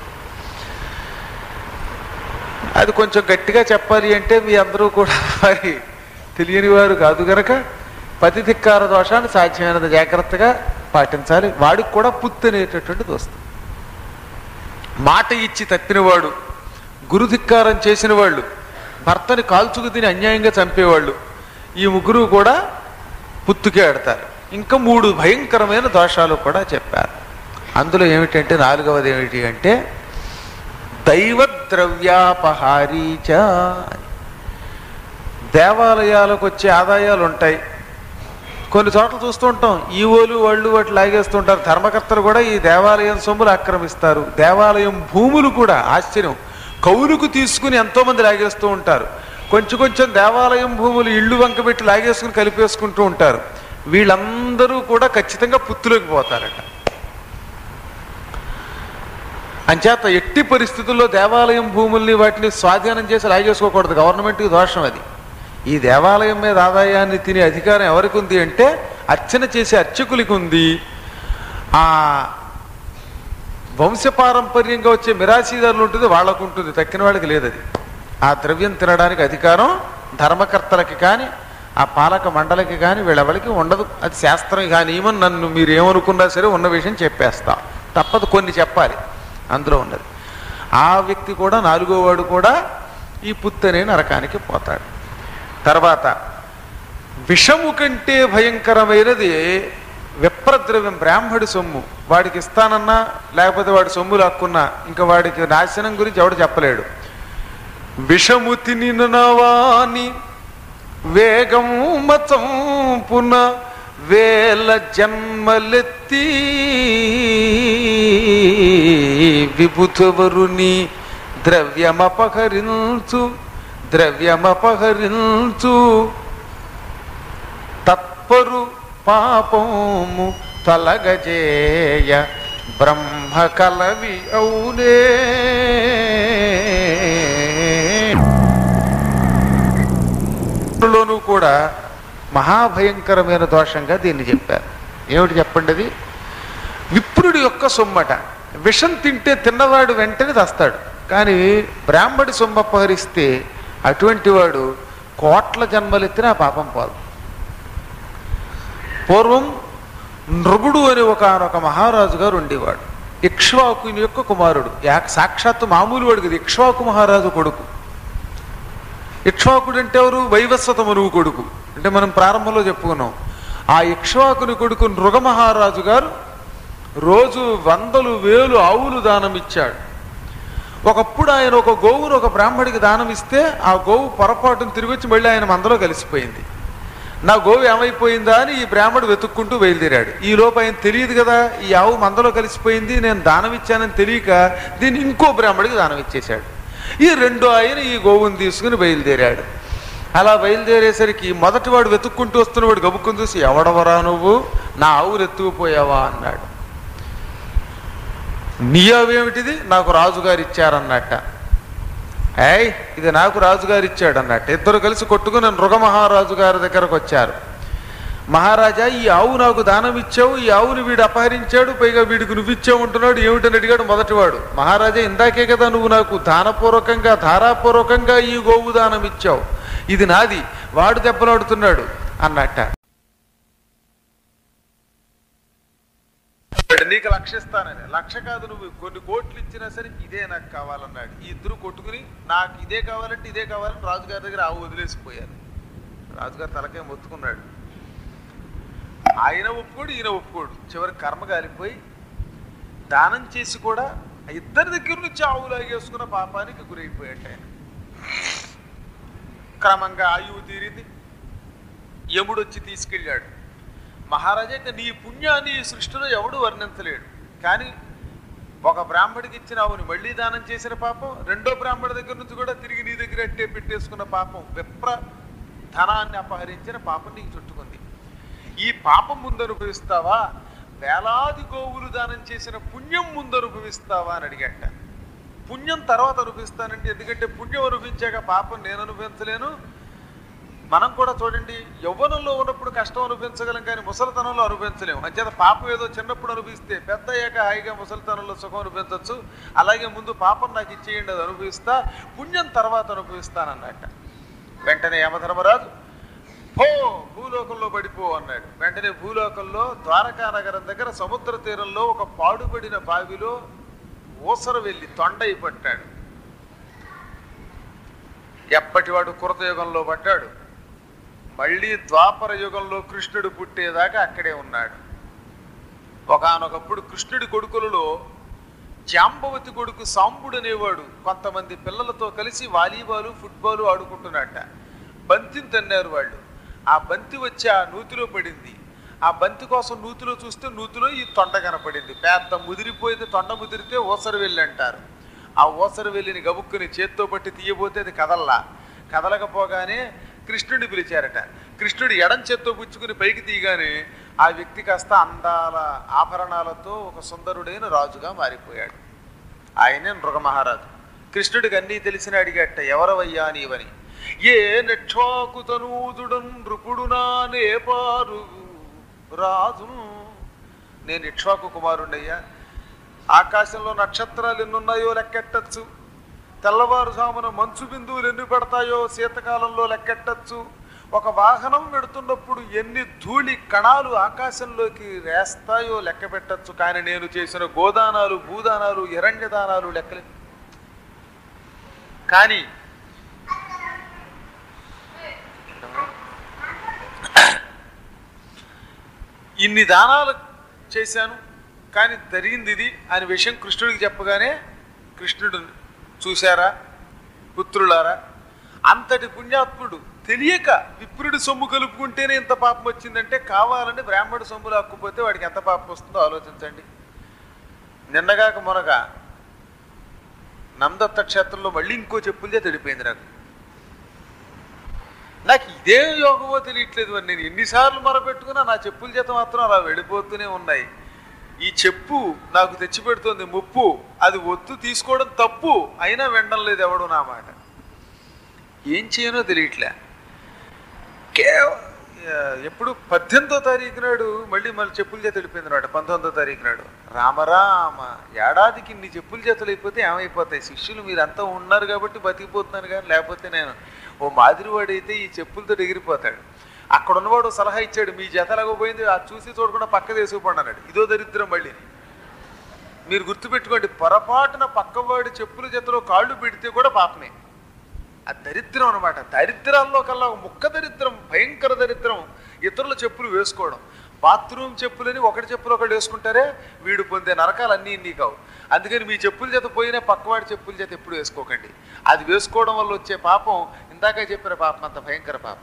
అది కొంచెం గట్టిగా చెప్పాలి అంటే మీ అందరూ కూడా మరి తెలియని వారు కాదు గనక పతిధిక్కార దోషాన్ని సాధ్యమైనంత జాగ్రత్తగా పాటించాలి వాడికి కూడా పుత్తు అనేటటువంటిది వస్తుంది మాట ఇచ్చి తప్పినవాడు గురుధిక్కారం చేసిన వాళ్ళు భర్తని కాల్చుకు తిని అన్యాయంగా చంపేవాళ్ళు ఈ ముగ్గురు కూడా పుత్తుకే ఆడతారు ఇంకా మూడు భయంకరమైన దోషాలు కూడా చెప్పారు అందులో ఏమిటంటే నాలుగవది ఏమిటి అంటే దైవ ద్రవ్యాపహారీచ దేవాలయాలకు వచ్చే ఆదాయాలు ఉంటాయి కొన్ని చోట్ల చూస్తూ ఉంటాం ఈవోలు వాళ్ళు వాటి లాగేస్తుంటారు ధర్మకర్తలు కూడా ఈ దేవాలయం సొమ్ములు ఆక్రమిస్తారు దేవాలయం భూములు కూడా ఆశ్చర్యం కౌలుకు తీసుకుని ఎంతో మంది లాగేస్తూ ఉంటారు కొంచెం కొంచెం దేవాలయం భూములు ఇళ్ళు వంక పెట్టి లాగేసుకుని కలిపేసుకుంటూ ఉంటారు వీళ్ళందరూ కూడా ఖచ్చితంగా పుత్తులోకి పోతారట అంచేత ఎట్టి పరిస్థితుల్లో దేవాలయం భూముల్ని వాటిని స్వాధీనం చేసి లాగేసుకోకూడదు గవర్నమెంట్కి దోషం అది ఈ దేవాలయం మీద ఆదాయాన్ని తినే అధికారం ఎవరికి ఉంది అంటే అర్చన చేసే అర్చకులకి ఉంది ఆ వంశపారంపర్యంగా వచ్చే మిరాశీదారులు ఉంటుంది వాళ్ళకు ఉంటుంది తక్కిన వాళ్ళకి లేదు అది ఆ ద్రవ్యం తినడానికి అధికారం ధర్మకర్తలకి కానీ ఆ పాలక మండలికి కానీ వీళ్ళెవరికి ఉండదు అది శాస్త్రం కానీ ఏమని నన్ను మీరు ఏమనుకున్నా సరే ఉన్న విషయం చెప్పేస్తా తప్పదు కొన్ని చెప్పాలి అందులో ఉన్నది ఆ వ్యక్తి కూడా నాలుగో వాడు కూడా ఈ పుత్తనే నరకానికి పోతాడు తర్వాత విషము కంటే భయంకరమైనది విప్రద్రవ్యం బ్రాహ్మడి సొమ్ము వాడికి ఇస్తానన్నా లేకపోతే వాడి సొమ్ము లాక్కున్నా ఇంకా వాడికి నాశనం గురించి ఎవడు చెప్పలేడు విషము తినినవాని వేగం మచంపున వేల జన్మలెత్తి విభుతవరుని ద్రవ్యమపహరించు ద్రవ్యమపహరించు తత్పరు పాపము తలగజేయ బ్రహ్మ కలవి అవునే లోనూ కూడా మహాభయంకరమైన దోషంగా దీన్ని చెప్పారు ఏమిటి చెప్పండి అది విప్రుడి యొక్క సొమ్మట విషం తింటే తిన్నవాడు వెంటనే తెస్తాడు కానీ బ్రాహ్మడి సొమ్ము అపహరిస్తే అటువంటి వాడు కోట్ల జన్మలెత్తిన ఆ పాపం పోదు పూర్వం నృగుడు అని ఒక ఒక మహారాజు గారు ఉండేవాడు ఇక్ష్వాకుని యొక్క కుమారుడు యా- సాక్షాత్తు మామూలు వాడు కదా ఇక్ష్వాకు మహారాజు కొడుకు ఇక్ష్వాకుడు అంటే ఎవరు వైవస్వత మనువు కొడుకు అంటే మనం ప్రారంభంలో చెప్పుకున్నాం ఆ ఇక్ష్వాకుని కొడుకు నృగమహారాజు గారు రోజు వందలు వేలు ఆవులు దానం ఇచ్చాడు ఒకప్పుడు ఆయన ఒక గోవును ఒక బ్రాహ్మడికి దానం ఇస్తే ఆ గోవు పొరపాటును తిరిగి వచ్చి మళ్ళీ ఆయన మందలో కలిసిపోయింది నా గోవు ఏమైపోయిందా అని ఈ బ్రాహ్మడు వెతుక్కుంటూ బయలుదేరాడు ఈ లోపు ఆయన తెలియదు కదా ఈ ఆవు మందలో కలిసిపోయింది నేను దానం ఇచ్చానని తెలియక దీన్ని ఇంకో బ్రాహ్మడికి దానం ఇచ్చేశాడు ఈ రెండో ఆయన ఈ గోవుని తీసుకుని బయలుదేరాడు అలా బయలుదేరేసరికి మొదటి వాడు వెతుక్కుంటూ వస్తున్నవాడు గబుక్కుని చూసి ఎవడవరా నువ్వు నా ఆవులు ఎత్తుకుపోయావా అన్నాడు నీ ఆవేమిటిది నాకు రాజుగారు ఇచ్చారన్నట్ట ఏయ్ ఇది నాకు రాజుగారు ఇచ్చాడు అన్నట్టు ఇద్దరు కలిసి కొట్టుకుని నృగమహారాజు గారి దగ్గరకు వచ్చారు మహారాజా ఈ ఆవు నాకు దానం ఇచ్చావు ఈ ఆవుని వీడు అపహరించాడు పైగా వీడికి నువ్వు ఇచ్చావు అంటున్నాడు ఏమిటని అడిగాడు మొదటివాడు మహారాజా ఇందాకే కదా నువ్వు నాకు దానపూర్వకంగా ధారాపూర్వకంగా ఈ గోవు దానం ఇచ్చావు ఇది నాది వాడు దెబ్బలాడుతున్నాడు అన్నట్ట నీకు లక్ష ఇస్తానని లక్ష కాదు నువ్వు కొన్ని కోట్లు ఇచ్చినా సరే ఇదే నాకు కావాలన్నాడు ఈ ఇద్దరు కొట్టుకుని నాకు ఇదే కావాలంటే ఇదే కావాలని రాజుగారి దగ్గర ఆవు వదిలేసిపోయారు రాజుగారు తలకే మొత్తుకున్నాడు ఆయన ఒప్పుకోడు ఈయన ఒప్పుకోడు చివరి కర్మ కాలిపోయి దానం చేసి కూడా ఆ ఇద్దరి దగ్గర నుంచి ఆవు లాగేసుకున్న పాపానికి గురైపోయాట ఆయన క్రమంగా ఆయువు తీరింది యముడు వచ్చి తీసుకెళ్ళాడు మహారాజా ఇక నీ పుణ్యాన్ని ఈ సృష్టిలో ఎవడు వర్ణించలేడు కానీ ఒక బ్రాహ్మడికి ఇచ్చిన ఆవుని మళ్ళీ దానం చేసిన పాపం రెండో బ్రాహ్మడి దగ్గర నుంచి కూడా తిరిగి నీ దగ్గర అట్టే పెట్టేసుకున్న పాపం విప్ర ధనాన్ని అపహరించిన పాపం నీకు చుట్టుకుంది ఈ పాపం ముందు అనుభవిస్తావా వేలాది గోవులు దానం చేసిన పుణ్యం ముందు అనుభవిస్తావా అని అడిగట పుణ్యం తర్వాత అనుభవిస్తానంటే ఎందుకంటే పుణ్యం అనుభవించాక పాపం నేను అనుభవించలేను మనం కూడా చూడండి యవ్వనంలో ఉన్నప్పుడు కష్టం అనుభవించగలం కానీ ముసలితనంలో అనుభవించలేము అంచేత పాపం ఏదో చిన్నప్పుడు అనుభవిస్తే పెద్ద అయ్యాక హాయిగా ముసలితనంలో సుఖం అనుభవించవచ్చు అలాగే ముందు పాపం నాకు ఇచ్చేయండి అది అనుభవిస్తా పుణ్యం తర్వాత అనుభవిస్తానన్నట్ట వెంటనే యమధర్మరాజు పో భూలోకంలో పడిపో అన్నాడు వెంటనే భూలోకంలో ద్వారకా నగరం దగ్గర సముద్ర తీరంలో ఒక పాడుపడిన బావిలో ఊసర వెళ్ళి తొండయి పట్టాడు ఎప్పటివాడు కృత యుగంలో పడ్డాడు మళ్ళీ ద్వాపర యుగంలో కృష్ణుడు పుట్టేదాకా అక్కడే ఉన్నాడు ఒకానొకప్పుడు కృష్ణుడి కొడుకులలో జాంబవతి కొడుకు సాంబుడు అనేవాడు కొంతమంది పిల్లలతో కలిసి వాలీబాలు ఫుట్బాల్ ఆడుకుంటున్నట్ట బంతిని తన్నారు వాళ్ళు ఆ బంతి వచ్చి ఆ నూతిలో పడింది ఆ బంతి కోసం నూతిలో చూస్తే నూతిలో ఈ తొండ కనపడింది పెద్ద ముదిరిపోయింది తొండ ముదిరితే ఓసరు వెళ్ళి అంటారు ఆ ఓసరు వెళ్ళిని గబుక్కుని చేత్తో పట్టి తీయబోతే అది కదల్లా కదలకపోగానే కృష్ణుడిని పిలిచారట కృష్ణుడు ఎడం చేత్తో పుచ్చుకుని పైకి తీయగానే ఆ వ్యక్తి కాస్త అందాల ఆభరణాలతో ఒక సుందరుడైన రాజుగా మారిపోయాడు ఆయనే నృగమహారాజు కృష్ణుడికి అన్నీ తెలిసిన అడిగట ఎవరవయ్యా నీవని ఏ నెక్షాకు తనూదుడన్ నృపుడునా నేపారు రాజు నేను ఇక్ష్వాకు కుమారుండయ్యా ఆకాశంలో నక్షత్రాలు ఎన్నున్నాయో లెక్కెట్టచ్చు తెల్లవారుజామున మంచు బిందువులు ఎన్ని పడతాయో శీతకాలంలో లెక్కెట్టచ్చు ఒక వాహనం వెడుతున్నప్పుడు ఎన్ని ధూళి కణాలు ఆకాశంలోకి వేస్తాయో లెక్క పెట్టచ్చు కానీ నేను చేసిన గోదానాలు భూదానాలు ఎరణ్యదానాలు లెక్కలే కానీ ఇన్ని దానాలు చేశాను కానీ జరిగింది ఇది అనే విషయం కృష్ణుడికి చెప్పగానే కృష్ణుడు చూశారా పుత్రులారా అంతటి పుణ్యాత్ముడు తెలియక విప్రుడి సొమ్ము కలుపుకుంటేనే ఇంత పాపం వచ్చిందంటే కావాలని బ్రాహ్మణుడు సొమ్ములు హక్కుపోతే వాడికి ఎంత పాపం వస్తుందో ఆలోచించండి నిన్నగాక మొనగా నందత్త క్షేత్రంలో మళ్ళీ ఇంకో చెప్పులే తడిపోయింది నాకు నాకు ఇదే యోగమో తెలియట్లేదు మరి నేను ఎన్నిసార్లు మొరపెట్టుకున్నా నా చెప్పుల చేత మాత్రం అలా వెళ్ళిపోతూనే ఉన్నాయి ఈ చెప్పు నాకు తెచ్చిపెడుతుంది ముప్పు అది ఒత్తు తీసుకోవడం తప్పు అయినా వినడం లేదు ఎవడు నా మాట ఏం చేయనో తెలియట్లే కేవ ఎప్పుడు పద్దెనిమిదో తారీఖు నాడు మళ్ళీ మళ్ళీ చెప్పుల చేత వెళ్ళిపోయింది అనమాట పంతొమ్మిదో తారీఖు నాడు రామరామ ఏడాదికి ఇన్ని చెప్పుల చేతులు అయిపోతే ఏమైపోతాయి శిష్యులు మీరంతా ఉన్నారు కాబట్టి బతికిపోతున్నారు కానీ లేకపోతే నేను ఓ మాదిరివాడు అయితే ఈ చెప్పులతో ఎగిరిపోతాడు అక్కడ ఉన్నవాడు సలహా ఇచ్చాడు మీ జత ఎలాగోపోయింది అది చూసి చూడకుండా పక్క తీసుకుపోండి అన్నాడు ఇదో దరిద్రం మళ్ళీ మీరు గుర్తుపెట్టుకోండి పొరపాటున పక్కవాడి చెప్పుల జతలో కాళ్ళు పెడితే కూడా పాపమే ఆ దరిద్రం అనమాట దరిద్రాల్లో కల్లా ఒక ముక్క దరిద్రం భయంకర దరిద్రం ఇతరుల చెప్పులు వేసుకోవడం బాత్రూమ్ చెప్పులని ఒకటి చెప్పులు ఒకటి వేసుకుంటారే వీడు పొందే నరకాలు అన్నీ ఇన్ని కావు అందుకని మీ చెప్పుల చేత పోయినా పక్కవాడి చెప్పుల చేత ఎప్పుడు వేసుకోకండి అది వేసుకోవడం వల్ల వచ్చే పాపం ఇందాక చెప్పిన పాపం అంత భయంకర పాపం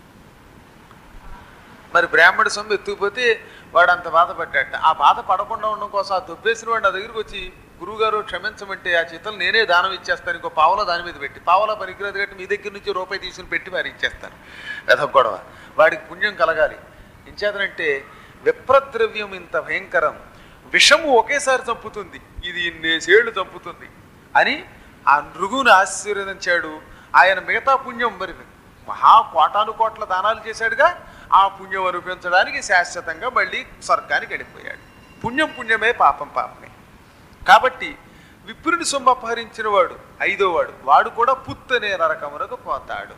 మరి బ్రాహ్మణ సొమ్ము ఎత్తుకుపోతే వాడు అంత బాధపడ్డాట ఆ బాధ పడకుండా ఉండడం కోసం ఆ దుబ్బేసిన వాడు నా దగ్గరికి వచ్చి గురువుగారు క్షమించమంటే ఆ చేతలు నేనే దానం ఇచ్చేస్తాను ఇంకో పావలా దాని మీద పెట్టి పావలా పనికిరాదు కాబట్టి మీ దగ్గర నుంచి రూపాయి తీసుకుని పెట్టి వారికి ఇచ్చేస్తాను వెధ గొడవ వాడికి పుణ్యం కలగాలి ఇంచేతనంటే విప్రద్రవ్యం ఇంత భయంకరం విషము ఒకేసారి చంపుతుంది ఇది ఇన్నేసేళ్లు చంపుతుంది అని ఆ నృగుని ఆశీర్వదించాడు ఆయన మిగతా పుణ్యం మరి మహా కోటాను కోట్ల దానాలు చేశాడుగా ఆ పుణ్యం అనిపించడానికి శాశ్వతంగా మళ్ళీ స్వర్గానికి వెళ్ళిపోయాడు పుణ్యం పుణ్యమే పాపం పాపమే కాబట్టి విప్రుని సొమ్ము అపహరించిన వాడు ఐదో వాడు వాడు కూడా పుత్తనే నరకమునకు పోతాడు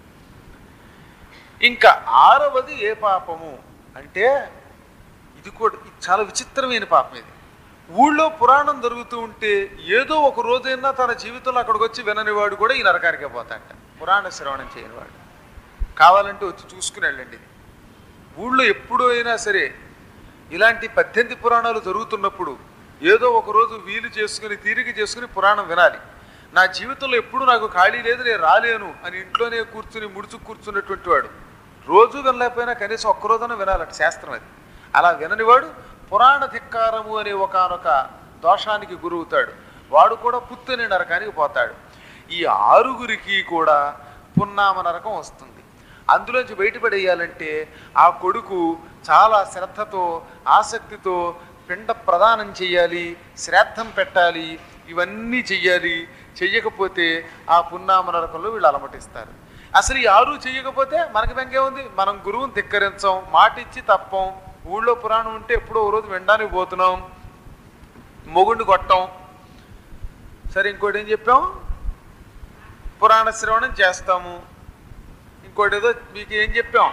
ఇంకా ఆరవది ఏ పాపము అంటే ఇది కూడా ఇది చాలా విచిత్రమైన పాపం ఇది ఊళ్ళో పురాణం జరుగుతూ ఉంటే ఏదో ఒక రోజైనా తన జీవితంలో అక్కడికి వచ్చి విననివాడు కూడా ఈ నరకానికే పోతాడట పురాణ శ్రవణం చేయనివాడు కావాలంటే వచ్చి చూసుకుని వెళ్ళండి ఇది ఊళ్ళో ఎప్పుడూ అయినా సరే ఇలాంటి పద్దెనిమిది పురాణాలు జరుగుతున్నప్పుడు ఏదో ఒక రోజు వీలు చేసుకుని తీరిక చేసుకుని పురాణం వినాలి నా జీవితంలో ఎప్పుడు నాకు ఖాళీ లేదు నేను రాలేను అని ఇంట్లోనే కూర్చుని ముడుచు కూర్చున్నటువంటి వాడు రోజు వినలేకపోయినా కనీసం ఒక్క రోజున వినాలట శాస్త్రం అది అలా విననివాడు పురాణ ధిక్కారము అనే ఒకనొక దోషానికి గురవుతాడు వాడు కూడా పుత్తనే నరకానికి పోతాడు ఈ ఆరుగురికి కూడా పున్నామ నరకం వస్తుంది అందులోంచి బయటపడేయాలంటే ఆ కొడుకు చాలా శ్రద్ధతో ఆసక్తితో పిండ ప్రదానం చేయాలి శ్రాద్ధం పెట్టాలి ఇవన్నీ చెయ్యాలి చెయ్యకపోతే ఆ పున్నామ నరకంలో వీళ్ళు అలమటిస్తారు అసలు ఈ ఆరు చెయ్యకపోతే మనకి బెంగే ఉంది మనం గురువుని ధిక్కరించం మాట ఇచ్చి తప్పం ఊళ్ళో పురాణం ఉంటే ఎప్పుడో ఓ రోజు వినడానికి పోతున్నాం మొగుండి కొట్టం సరే ఇంకోటి ఏం చెప్పాం పురాణ శ్రవణం చేస్తాము ఇంకోటి ఏదో మీకు ఏం చెప్పాం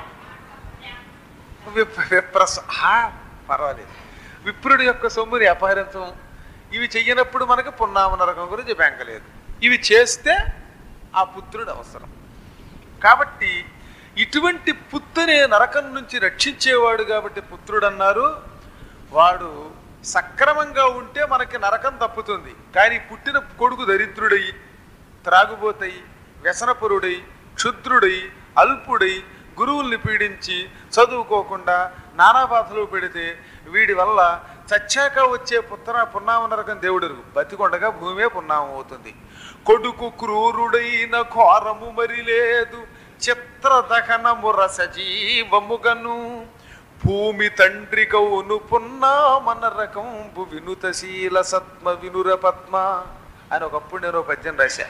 విప్- విప్రస హా, పర్వాలేదు విప్రుడి యొక్క సొమ్ముని అపహరించం ఇవి చెయ్యనప్పుడు మనకి పున్నామ నరకం గురించి బెంకలేదు ఇవి చేస్తే ఆ పుత్రుడు అవసరం కాబట్టి ఇటువంటి పుత్తనే నరకం నుంచి రక్షించేవాడు కాబట్టి పుత్రుడు అన్నారు వాడు సక్రమంగా ఉంటే మనకి నరకం తప్పుతుంది కానీ పుట్టిన కొడుకు దరిద్రుడై త్రాగుబోతై వ్యసనపురుడై క్షుద్రుడై అల్పుడై గురువుల్ని పీడించి చదువుకోకుండా నానా బాధలు పెడితే వీడి వల్ల చచ్చాక వచ్చే పుత్ర పున్నామ నరకం దేవుడు బతికొండగా భూమే పున్నామం అవుతుంది కొడుకు క్రూరుడైన ఘోరము మరి లేదు చిత్రదహనము రసజీవముగను భూమి తండ్రి కౌను పున్నామన రకంబు వినుతశీల సత్మ వినుర పద్మ అని ఒకప్పుడు నేను ఒక పద్యం రాశా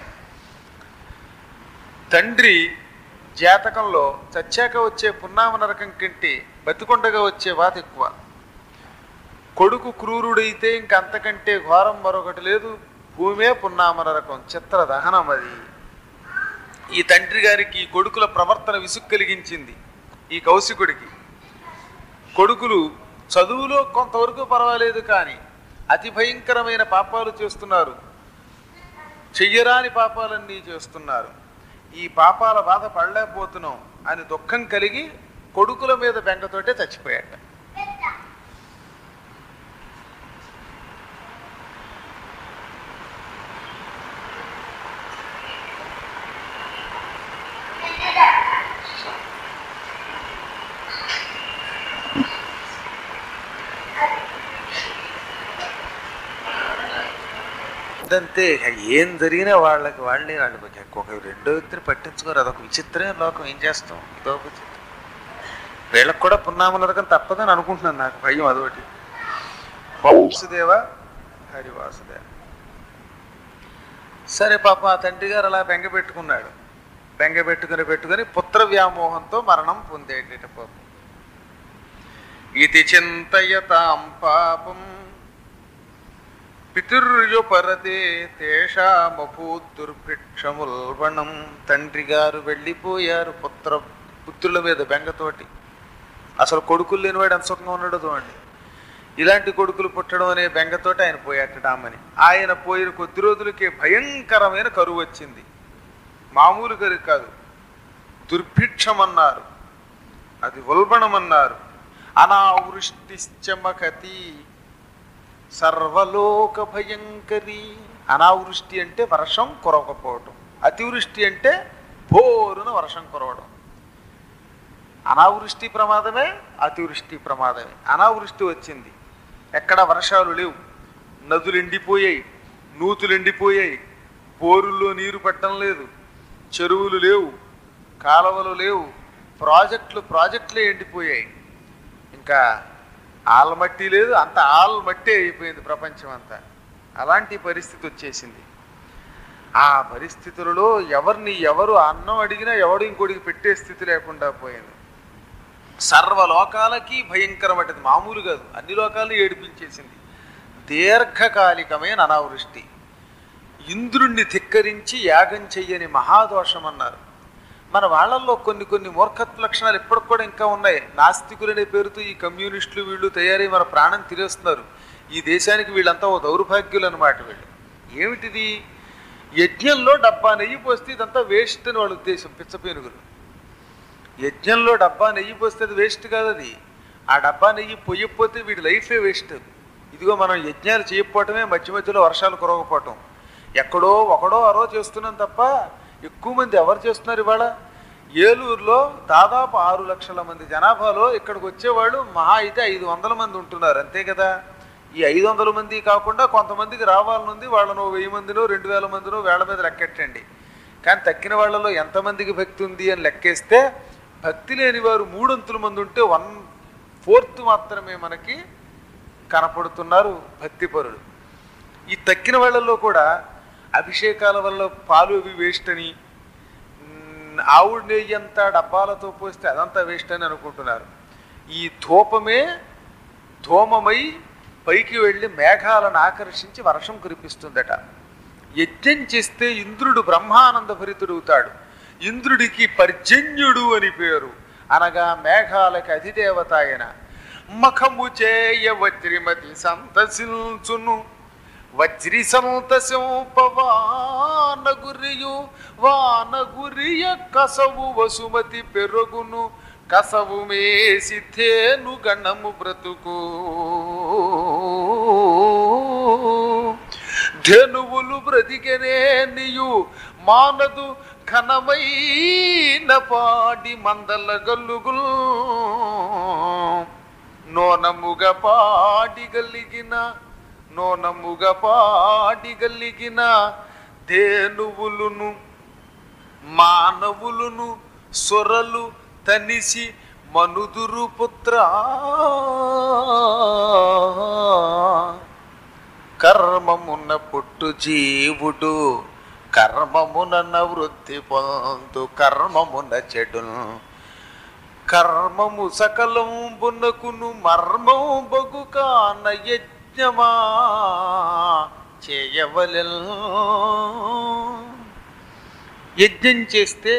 తండ్రి జాతకంలో చచ్చాక వచ్చే పున్నామ నరకం కంటే బతికొండగా వచ్చే వాత ఎక్కువ కొడుకు క్రూరుడైతే ఇంక అంతకంటే ఘోరం మరొకటి లేదు భూమే పున్నామ నరకం చిత్ర దహనం అది ఈ తండ్రి గారికి ఈ కొడుకుల ప్రవర్తన విసుగు కలిగించింది ఈ కౌశికుడికి కొడుకులు చదువులో కొంతవరకు పర్వాలేదు కానీ అతి భయంకరమైన పాపాలు చేస్తున్నారు చెయ్యరాని పాపాలన్నీ చేస్తున్నారు ఈ పాపాల బాధ పడలేకపోతున్నాం అని దుఃఖం కలిగి కొడుకుల మీద బెంగతోటే చచ్చిపోయాట అంతే ఏం జరిగినా వాళ్ళకి వాళ్ళే వాళ్ళు ఒక రెండో వ్యక్తిని పట్టించుకోరు అదొక విచిత్రమైన లోకం ఏం చేస్తాం ఇదో విచిత్రం వీళ్ళకి కూడా పున్నామ నరకం తప్పదని అనుకుంటున్నాను నాకు భయం అదొకటి వాసుదేవ హరి వాసుదేవ సరే పాపం ఆ తండ్రి గారు అలా బెంగ పెట్టుకున్నాడు బెంగ పెట్టుకుని పెట్టుకుని పుత్ర వ్యామోహంతో మరణం పొందేటట పాపం ఇది చింతయతాం పాపం పితుర్యుపరతే తేషామభూదుర్భిక్షముల్వణం తండ్రి గారు వెళ్ళిపోయారు పుత్ర పుత్రుల మీద బెంగతోటి అసలు కొడుకులు లేనివాడు ఎంత సుఖంగా ఉన్నాడో చూడండి ఇలాంటి కొడుకులు పుట్టడం అనే బెంగతోటి ఆయన పోయాటడామని ఆయన పోయిన కొద్ది రోజులకే భయంకరమైన కరువు వచ్చింది మామూలు కరువు కాదు దుర్భిక్షమన్నారు అది ఉల్బణమన్నారు అనావృష్టిశ్చమకతి సర్వలోక భయంకరి అనావృష్టి అంటే వర్షం కురవకపోవటం అతివృష్టి అంటే భోరున వర్షం కురవడం అనావృష్టి ప్రమాదమే అతివృష్టి ప్రమాదమే అనావృష్టి వచ్చింది ఎక్కడ వర్షాలు లేవు నదులు ఎండిపోయాయి నూతులు ఎండిపోయాయి బోరుల్లో నీరు పట్టడం లేదు చెరువులు లేవు కాలువలు లేవు ప్రాజెక్టులు ప్రాజెక్టులే ఎండిపోయాయి ఇంకా ఆల్మట్టి లేదు అంత ఆల్మట్టి అయిపోయింది ప్రపంచం అంతా అలాంటి పరిస్థితి వచ్చేసింది ఆ పరిస్థితులలో ఎవరిని ఎవరు అన్నం అడిగినా ఎవడు ఇంకోటికి పెట్టే స్థితి లేకుండా పోయింది సర్వలోకాలకి భయంకరమైనది మామూలు కాదు అన్ని లోకాలను ఏడిపించేసింది దీర్ఘకాలికమైన అనావృష్టి ఇంద్రుణ్ణి ధిక్కరించి యాగం చెయ్యని మహాదోషం అన్నారు మన వాళ్ళల్లో కొన్ని కొన్ని మూర్ఖత్వ లక్షణాలు ఇప్పటికి కూడా ఇంకా ఉన్నాయి నాస్తికులనే పేరుతో ఈ కమ్యూనిస్టులు వీళ్ళు తయారై మన ప్రాణం తినేస్తున్నారు ఈ దేశానికి వీళ్ళంతా ఓ దౌర్భాగ్యులు అనమాట వీళ్ళు ఏమిటిది యజ్ఞంలో డబ్బా నెయ్యి పోస్తే ఇదంతా వేస్ట్ అని వాళ్ళ ఉద్దేశం పిచ్చపేనుగులు యజ్ఞంలో డబ్బా నెయ్యి పోస్తే అది వేస్ట్ కాదు అది ఆ డబ్బా నెయ్యి పొయ్యకపోతే వీడి లైఫే వేస్ట్ ఇదిగో మనం యజ్ఞాలు చేయకపోవటమే మధ్య మధ్యలో వర్షాలు కురవకపోవటం ఎక్కడో ఒకడో అరో చేస్తున్నాం తప్ప ఎక్కువ మంది ఎవరు చేస్తున్నారు ఇవాళ ఏలూరులో దాదాపు ఆరు లక్షల మంది జనాభాలో ఇక్కడికి వచ్చేవాళ్ళు మహా అయితే ఐదు వందల మంది ఉంటున్నారు అంతే కదా ఈ ఐదు వందల మంది కాకుండా కొంతమందికి రావాలనుంది వాళ్ళను వెయ్యి మందినో రెండు వేల మందినో వేళ్ల మీద లెక్కెట్టండి కానీ తక్కిన వాళ్ళలో ఎంతమందికి భక్తి ఉంది అని లెక్కేస్తే భక్తి లేని వారు మూడొంతుల మంది ఉంటే వన్ ఫోర్త్ మాత్రమే మనకి కనపడుతున్నారు భక్తిపరులు ఈ తక్కిన వాళ్ళల్లో కూడా అభిషేకాల వల్ల పాలు అవి వేస్ట్ అని మ్, ఆవుడు నెయ్యి అంతా డబ్బాలతో పోస్తే అదంతా వేస్ట్ అని అనుకుంటున్నారు ఈ ధూపమే ధూమమై పైకి వెళ్ళి మేఘాలను ఆకర్షించి వర్షం కురిపిస్తుందట యజ్ఞం చేస్తే ఇంద్రుడు బ్రహ్మానంద భరితుడవుతాడు ఇంద్రుడికి పర్జన్యుడు అని పేరు అనగా మేఘాలకి అధిదేవత ఆయన మఖము చేయ వజ్రిమతి సంతసిల్చును వజ్రి సంతసింపవానగురియు వానగురియ కసవు వసుమతి పెరుగును కసవు మేసి తేను గణము బ్రతుకు ధనువులు బ్రతికెనే నీయు మానదు ఘనమైన పాడి మందల గల్లుగుల్ నోనముగ పాడిగలిగిన నోనముగ పాడిగలిగిన ధేనువులును మానవులును సొరలు తనిసి మనుదురు పుత్ర కర్మమున పుట్టు జీవుడు కర్మమున వృత్తి పొందు కర్మమున చెడును కర్మము సకలంబునకును మర్మం బగు కాన యజ్ఞమా చేయవలెల్ యజ్ఞం చేస్తే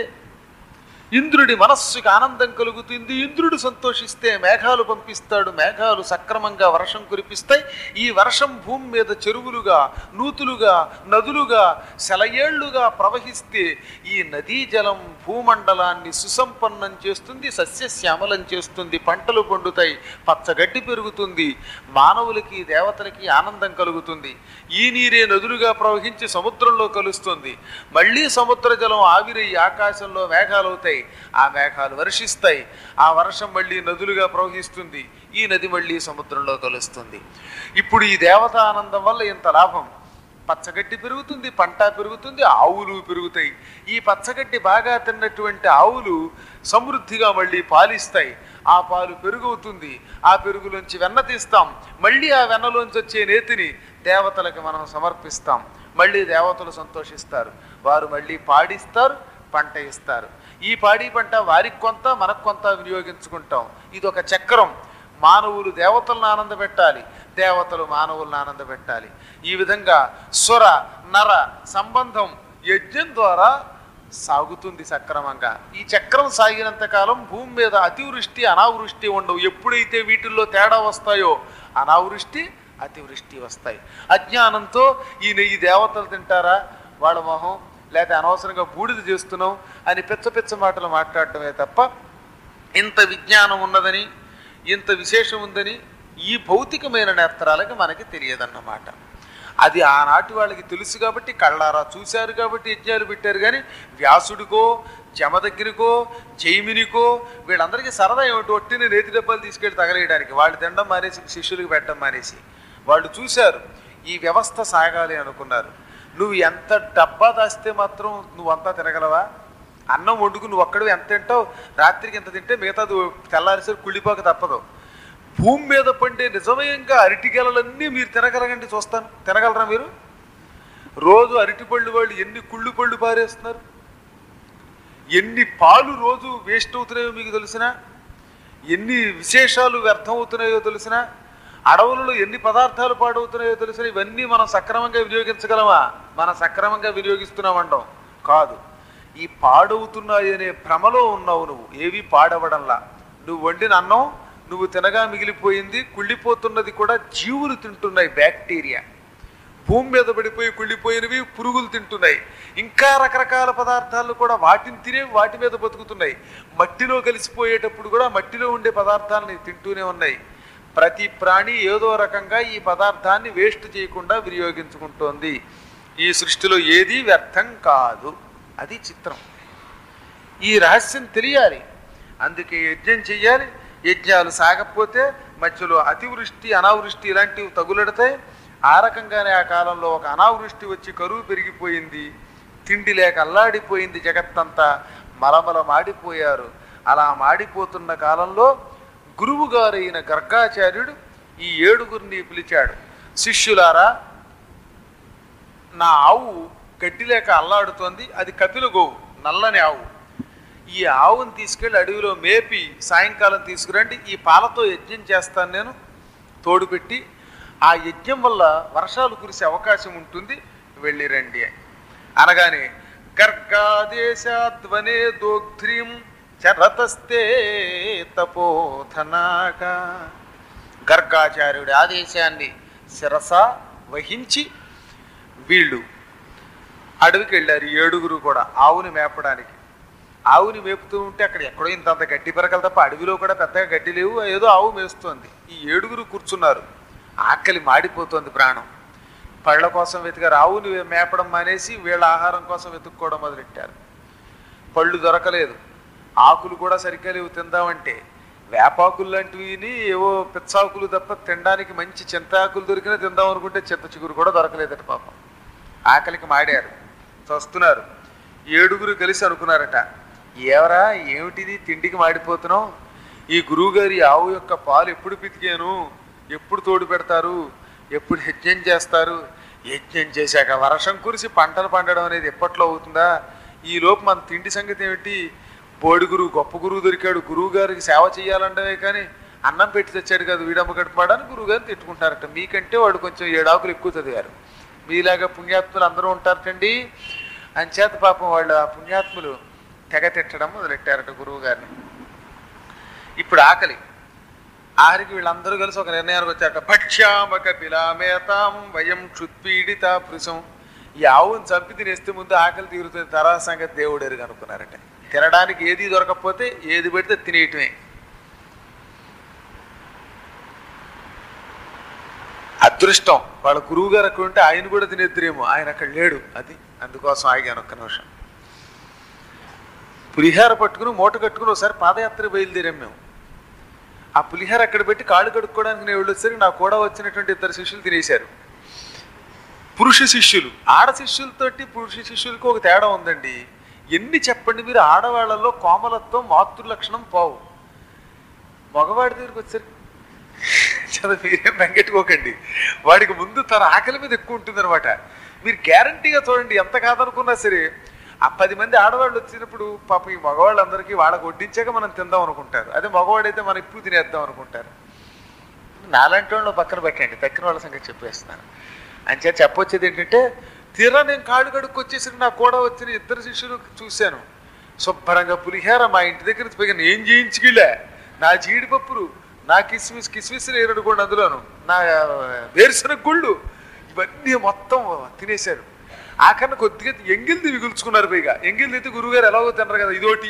ఇంద్రుడి మనస్సుకి ఆనందం కలుగుతుంది ఇంద్రుడు సంతోషిస్తే మేఘాలు పంపిస్తాడు మేఘాలు సక్రమంగా వర్షం కురిపిస్తాయి ఈ వర్షం భూమి మీద చెరువులుగా నూతులుగా నదులుగా సెలయేళ్లుగా ప్రవహిస్తే ఈ నదీ జలం భూమండలాన్ని సుసంపన్నం చేస్తుంది సస్యశ్యామలం చేస్తుంది పంటలు పండుతాయి పచ్చగడ్డి పెరుగుతుంది మానవులకి దేవతలకి ఆనందం కలుగుతుంది ఈ నీరే నదులుగా ప్రవహించి సముద్రంలో కలుస్తుంది మళ్ళీ సముద్ర జలం ఆవిరయ్యి ఆకాశంలో మేఘాలు అవుతాయి ఆ మేఘాలు వర్షిస్తాయి ఆ వర్షం మళ్ళీ నదులుగా ప్రవహిస్తుంది ఈ నది మళ్ళీ సముద్రంలో కలుస్తుంది ఇప్పుడు ఈ దేవత ఆనందం వల్ల ఇంత లాభం పచ్చగడ్డి పెరుగుతుంది పంట పెరుగుతుంది ఆవులు పెరుగుతాయి ఈ పచ్చగడ్డి బాగా తిన్నటువంటి ఆవులు సమృద్ధిగా మళ్ళీ పాలిస్తాయి ఆ పాలు పెరుగవుతుంది ఆ పెరుగులోంచి వెన్న తీస్తాం మళ్ళీ ఆ వెన్నలోంచి వచ్చే నేతిని దేవతలకు మనం సమర్పిస్తాం మళ్ళీ దేవతలు సంతోషిస్తారు వారు మళ్ళీ పాడిస్తారు పంట ఇస్తారు ఈ పాడి పంట వారికి కొంత మనకు కొంత వినియోగించుకుంటాం ఇది ఒక చక్రం మానవులు దేవతలను ఆనందపెట్టాలి దేవతలు మానవులను ఆనందపెట్టాలి ఈ విధంగా సుర నర సంబంధం యజ్ఞం ద్వారా సాగుతుంది సక్రమంగా ఈ చక్రం సాగినంత కాలం భూమి మీద అతివృష్టి అనావృష్టి ఉండవు ఎప్పుడైతే వీటిల్లో తేడా వస్తాయో అనావృష్టి అతివృష్టి వస్తాయి అజ్ఞానంతో ఈ నెయ్యి దేవతలు తింటారా వాళ్ళ మొహం లేకపోతే అనవసరంగా బూడిద చేస్తున్నాం అని పిచ్చ పిచ్చ మాటలు మాట్లాడటమే తప్ప ఇంత విజ్ఞానం ఉన్నదని ఇంత విశేషం ఉందని ఈ భౌతికమైన నేత్రాలకి మనకి తెలియదన్నమాట అది ఆనాటి వాళ్ళకి తెలుసు కాబట్టి కళ్ళారా చూశారు కాబట్టి యజ్ఞాలు పెట్టారు కానీ వ్యాసుడికో జమ దగ్గరికో జైమినికో వీళ్ళందరికీ సరదా ఏమిటి ఒట్టిని నేతి డబ్బాలు తీసుకెళ్ళి తగలేయడానికి వాళ్ళు తినడం మానేసి శిష్యులకు పెట్టడం మానేసి వాళ్ళు చూశారు ఈ వ్యవస్థ సాగాలి అనుకున్నారు నువ్వు ఎంత డబ్బా దాస్తే మాత్రం నువ్వంతా తినగలవా అన్నం వండుకు నువ్వు ఒక్కడు ఎంత తింటావు రాత్రికి ఎంత తింటే మిగతాది తెల్లారిసరి కుళ్ళిపోక తప్పదు భూమి మీద పండే నిజమయంగా అరటిగెలలన్నీ మీరు తినగలగండి చూస్తాను తినగలరా మీరు రోజు అరటిపళ్ళు వాళ్ళు ఎన్ని కుళ్ళు పళ్ళు పారేస్తున్నారు ఎన్ని పాలు రోజు వేస్ట్ అవుతున్నాయో మీకు తెలిసినా ఎన్ని విశేషాలు వ్యర్థం అవుతున్నాయో తెలిసినా అడవులలో ఎన్ని పదార్థాలు పాడవుతున్నాయో తెలిసిన ఇవన్నీ మనం సక్రమంగా వినియోగించగలమా మనం సక్రమంగా వినియోగిస్తున్నామంటాం కాదు ఈ పాడవుతున్నాయి అనే భ్రమలో ఉన్నావు నువ్వు ఏవి పాడవడంలా నువ్వు వండిన అన్నం నువ్వు తినగా మిగిలిపోయింది కుళ్ళిపోతున్నది కూడా జీవులు తింటున్నాయి బ్యాక్టీరియా భూమి మీద పడిపోయి కుళ్ళిపోయినవి పురుగులు తింటున్నాయి ఇంకా రకరకాల పదార్థాలు కూడా వాటిని తినే వాటి మీద బతుకుతున్నాయి మట్టిలో కలిసిపోయేటప్పుడు కూడా మట్టిలో ఉండే పదార్థాలని తింటూనే ఉన్నాయి ప్రతి ప్రాణి ఏదో రకంగా ఈ పదార్థాన్ని వేస్ట్ చేయకుండా వినియోగించుకుంటోంది ఈ సృష్టిలో ఏదీ వ్యర్థం కాదు అది చిత్రం ఈ రహస్యం తెలియాలి అందుకే యజ్ఞం చెయ్యాలి యజ్ఞాలు సాగకపోతే మధ్యలో అతివృష్టి అనావృష్టి ఇలాంటివి తగులడతాయి ఆ రకంగానే ఆ కాలంలో ఒక అనావృష్టి వచ్చి కరువు పెరిగిపోయింది తిండి లేక అల్లాడిపోయింది జగత్తంతా మలమల మాడిపోయారు అలా మాడిపోతున్న కాలంలో గురువుగారైన గర్గాచార్యుడు ఈ ఏడుగురిని పిలిచాడు శిష్యులారా నా ఆవు గడ్డి లేక అల్లాడుతోంది అది కపిల గోవు నల్లని ఆవు ఈ ఆవుని తీసుకెళ్ళి అడవిలో మేపి సాయంకాలం తీసుకురండి ఈ పాలతో యజ్ఞం చేస్తాను నేను తోడు పెట్టి ఆ యజ్ఞం వల్ల వర్షాలు కురిసే అవకాశం ఉంటుంది వెళ్ళి రండి అని అనగానే గర్గాదేశాద్వనే దోగ్ధ్రీం చరతస్తే తపోధనాగా గర్గాచార్యుడి ఆదేశాన్ని శిరస వహించి వీళ్ళు అడవికి వెళ్ళారు ఈ ఏడుగురు కూడా ఆవుని మేపడానికి ఆవుని మేపుతూ ఉంటే అక్కడ ఎక్కడో ఇంతంత గడ్డి పెరకలు తప్ప అడవిలో కూడా పెద్దగా గడ్డి లేవు ఏదో ఆవు మేస్తోంది ఈ ఏడుగురు కూర్చున్నారు ఆకలి మాడిపోతుంది ప్రాణం పళ్ళ కోసం వెతికారు ఆవుని మేపడం మానేసి వీళ్ళ ఆహారం కోసం వెతుక్కోవడం మొదలెట్టారు పళ్ళు దొరకలేదు ఆకులు కూడా సరిగ్గా లేవు తిందామంటే వేపాకులు లాంటివి ఏవో పిచ్చాకులు తప్ప తినడానికి మంచి చింతాకులు దొరికినా తిందాం అనుకుంటే చింత చిగురు కూడా దొరకలేదట పాపం ఆకలికి మాడారు చస్తున్నారు ఏడుగురు కలిసి అనుకున్నారట ఏవరా ఏమిటిది తిండికి మాడిపోతున్నావు ఈ గురువుగారి ఆవు యొక్క పాలు ఎప్పుడు పితికాను ఎప్పుడు తోడు పెడతారు ఎప్పుడు యజ్ఞం చేస్తారు యజ్ఞం చేశాక వర్షం కురిసి పంటలు పండడం అనేది ఎప్పట్లో అవుతుందా ఈ లోపు మన తిండి సంగతి ఏమిటి బోడి గురువు గొప్ప గురువు దొరికాడు గురువు గారికి సేవ చేయాలంటే కానీ అన్నం పెట్టి తెచ్చాడు కదా వీడమ్మ గడిపాడని గురువు గారిని తిట్టుకుంటారట మీకంటే వాడు కొంచెం ఏడాకులు ఎక్కువ చదివారు మీలాగా పుణ్యాత్ములు అందరూ ఉంటారటండి అంచేత పాపం వాళ్ళు ఆ పుణ్యాత్ములు తెగ తిట్టడం మొదలెట్టారట గురువు గారిని ఇప్పుడు ఆకలి ఆఖరికి వీళ్ళందరూ కలిసి ఒక నిర్ణయానికి వచ్చారట భక్ష్యామక పిలామేతాం వయం క్షుత్పీడిత పృశం ఈ ఆవుని చంపి తినేస్తే ముందు ఆకలి తీరుతుంది తర్వాత సంగతి దేవుడు ఎరుగు అనుకున్నారట తినడానికి ఏది దొరకకపోతే ఏది పెడితే తినేయటమే అదృష్టం వాళ్ళ గురువు గారు అక్కడ ఉంటే ఆయన కూడా తినేద్దరేమో ఆయన అక్కడ లేడు అది అందుకోసం ఆగాను ఒక్క నిమిషం పులిహార పట్టుకుని మూట కట్టుకుని ఒకసారి పాదయాత్ర బయలుదేరాం మేము ఆ పులిహార అక్కడ పెట్టి కాళ్ళు కడుక్కోవడానికి నేను వెళ్ళొచ్చేసరికి నాకు కూడా వచ్చినటువంటి ఇద్దరు శిష్యులు తినేశారు పురుష శిష్యులు ఆడ శిష్యులతోటి పురుష శిష్యులకి ఒక తేడా ఉందండి ఎన్ని చెప్పండి మీరు ఆడవాళ్ళలో కోమలత్వం మాతృ లక్షణం పోవు మగవాడి దగ్గరికి వచ్చేసరికి చదువు మీరేం వెంగెట్టుకోకండి వాడికి ముందు తన ఆకలి మీద ఎక్కువ ఉంటుందన్నమాట మీరు గ్యారంటీగా చూడండి ఎంత కాదనుకున్నా సరే ఆ పది మంది ఆడవాళ్ళు వచ్చినప్పుడు పాప ఈ మగవాళ్ళందరికీ వాళ్ళకి వడ్డించాక మనం తిందాం అనుకుంటారు అదే మగవాడైతే మనం ఇప్పుడు తినేద్దాం అనుకుంటారు నాలాంటి వాళ్ళు పక్కన పెట్టండి తక్కిన వాళ్ళ సంగతి చెప్పేస్తున్నాను అంచే చెప్పొచ్చేది ఏంటంటే తీరా నేను కాళ్ళు కడుక్కు వచ్చేసరికి నాకు కూడా వచ్చిన ఇద్దరు శిష్యులు చూశాను శుభ్రంగా పులిహార మా ఇంటి దగ్గర నుంచి పోయి ఏం చేయించుకెళ్ళా నా జీడిపప్పులు నా కిస్మిస్ కిస్మిస్ ఏరడుకోండి అందులోను నా వేరుశనగ గుళ్ళు ఇవన్నీ మొత్తం తినేశారు ఆఖరణ కొద్దిగా ఎంగిల్ది మిగుల్చుకున్నారు పైగా ఎంగిల్ది అయితే గురువుగారు ఎలాగో తినరు కదా ఇదోటి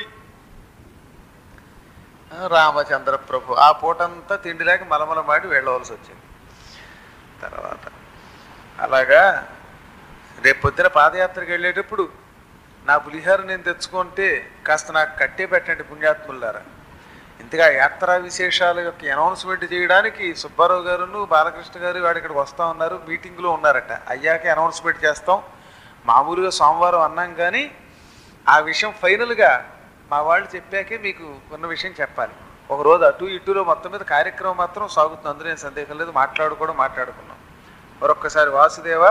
ఆ, రామచంద్ర ప్రభు ఆ పూటంతా తిండి లేక మలమల మాడి వెళ్ళవలసి వచ్చింది తర్వాత అలాగా రేపు పొద్దున పాదయాత్రకు వెళ్ళేటప్పుడు నా పులిహార నేను తెచ్చుకుంటే కాస్త నాకు కట్టే పెట్టండి పుణ్యాత్ములారా ఇంతగా యాత్రా విశేషాల యొక్క అనౌన్స్మెంట్ చేయడానికి సుబ్బారావు గారును బాలకృష్ణ గారు వాడు ఇక్కడికి వస్తా ఉన్నారు మీటింగ్లో ఉన్నారట అయ్యాకే అనౌన్స్మెంట్ చేస్తాం మామూలుగా సోమవారం అన్నాం కానీ ఆ విషయం ఫైనల్గా మా వాళ్ళు చెప్పాకే మీకు ఉన్న విషయం చెప్పాలి ఒక రోజు అటు ఇటులో మొత్తం మీద కార్యక్రమం మాత్రం సాగుతుంది అందులో ఏం సందేహం లేదు మాట్లాడుకోవడం మాట్లాడుకున్నాం మరొక్కసారి వాసుదేవ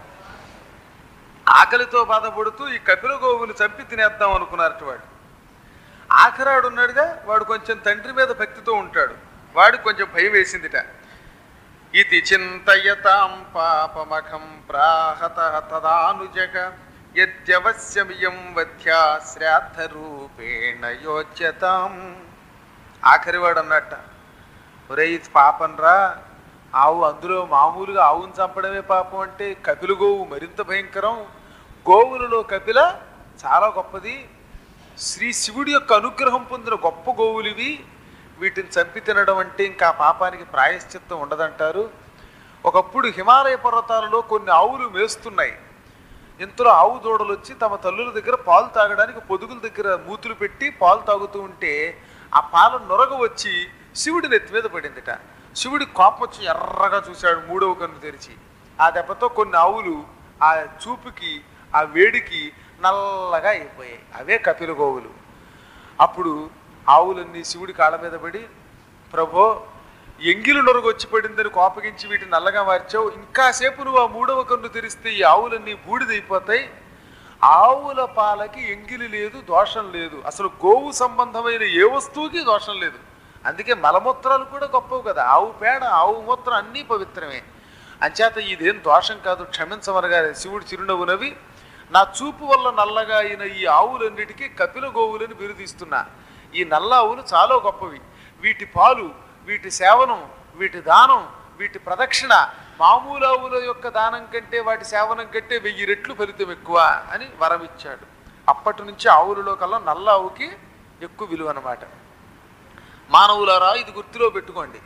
ఆకలితో బాధపడుతూ ఈ కపిల గోవులు చంపి తినేద్దాం అనుకున్నారట వాడు ఆఖరాడు ఉన్నాడుగా వాడు కొంచెం తండ్రి మీద భక్తితో ఉంటాడు వాడికి కొంచెం భయం వేసిందిట ఇది చింతయతాం పాపమఖం ప్రాహత తదానుజగ యద్యవశ్యమియం వధ్యా శ్రాద్ధ రూపేణ యోచ్యతాం ఆఖరివాడు అన్నట్ట ఒరే ఇది పాపం రా ఆవు అందులో మామూలుగా ఆవును చంపడమే పాపం అంటే కపిల గోవు మరింత భయంకరం గోవులలో కపిల చాలా గొప్పది శ్రీ శివుడి యొక్క అనుగ్రహం పొందిన గొప్ప గోవులు ఇవి వీటిని చంపి తినడం అంటే ఇంకా ఆ పాపానికి ప్రాయశ్చిత్తం ఉండదంటారు ఒకప్పుడు హిమాలయ పర్వతాలలో కొన్ని ఆవులు మేస్తున్నాయి ఇంతలో ఆవు దూడలు వచ్చి తమ తల్లుల దగ్గర పాలు తాగడానికి పొదుగుల దగ్గర మూతులు పెట్టి పాలు తాగుతూ ఉంటే ఆ పాల నొరగ వచ్చి శివుడి నెత్తి మీద పడిందిట శివుడి కోపం వచ్చి ఎర్రగా చూశాడు మూడవ కన్ను తెరిచి ఆ దెబ్బతో కొన్ని ఆవులు ఆ చూపుకి ఆ వేడికి నల్లగా అయిపోయాయి అవే కపిల గోవులు అప్పుడు ఆవులన్నీ శివుడి కాళ్ళ మీద పడి ప్రభో ఎంగిలి నొరుగు వచ్చి పడిందని కోపగించి వీటిని నల్లగా మార్చావు ఇంకాసేపు నువ్వు ఆ మూడవ కన్ను తెరిస్తే ఈ ఆవులన్నీ బూడిదైపోతాయి ఆవుల పాలకి ఎంగిలి లేదు దోషం లేదు అసలు గోవు సంబంధమైన ఏ వస్తువుకి దోషం లేదు అందుకే మలమూత్రాలు కూడా గొప్పవి కదా ఆవు పేడ ఆవు మూత్రం అన్నీ పవిత్రమే అంచేత ఇదేం దోషం కాదు క్షమించమనగా శివుడు చిరునవ్వు నవ్వి నా చూపు వల్ల నల్లగా అయిన ఈ ఆవులన్నిటికీ కపిల గోవులని బిరుదిస్తున్నా ఈ నల్ల ఆవులు చాలా గొప్పవి వీటి పాలు వీటి సేవనం వీటి దానం వీటి ప్రదక్షిణ మామూలు ఆవుల యొక్క దానం కంటే వాటి సేవనం కంటే వెయ్యి రెట్లు ఫలితం ఎక్కువ అని వరం ఇచ్చాడు అప్పటి నుంచి ఆవులలో కల్లా నల్ల ఆవుకి ఎక్కువ విలువ అనమాట మానవులారా ఇది గుర్తులో పెట్టుకోండి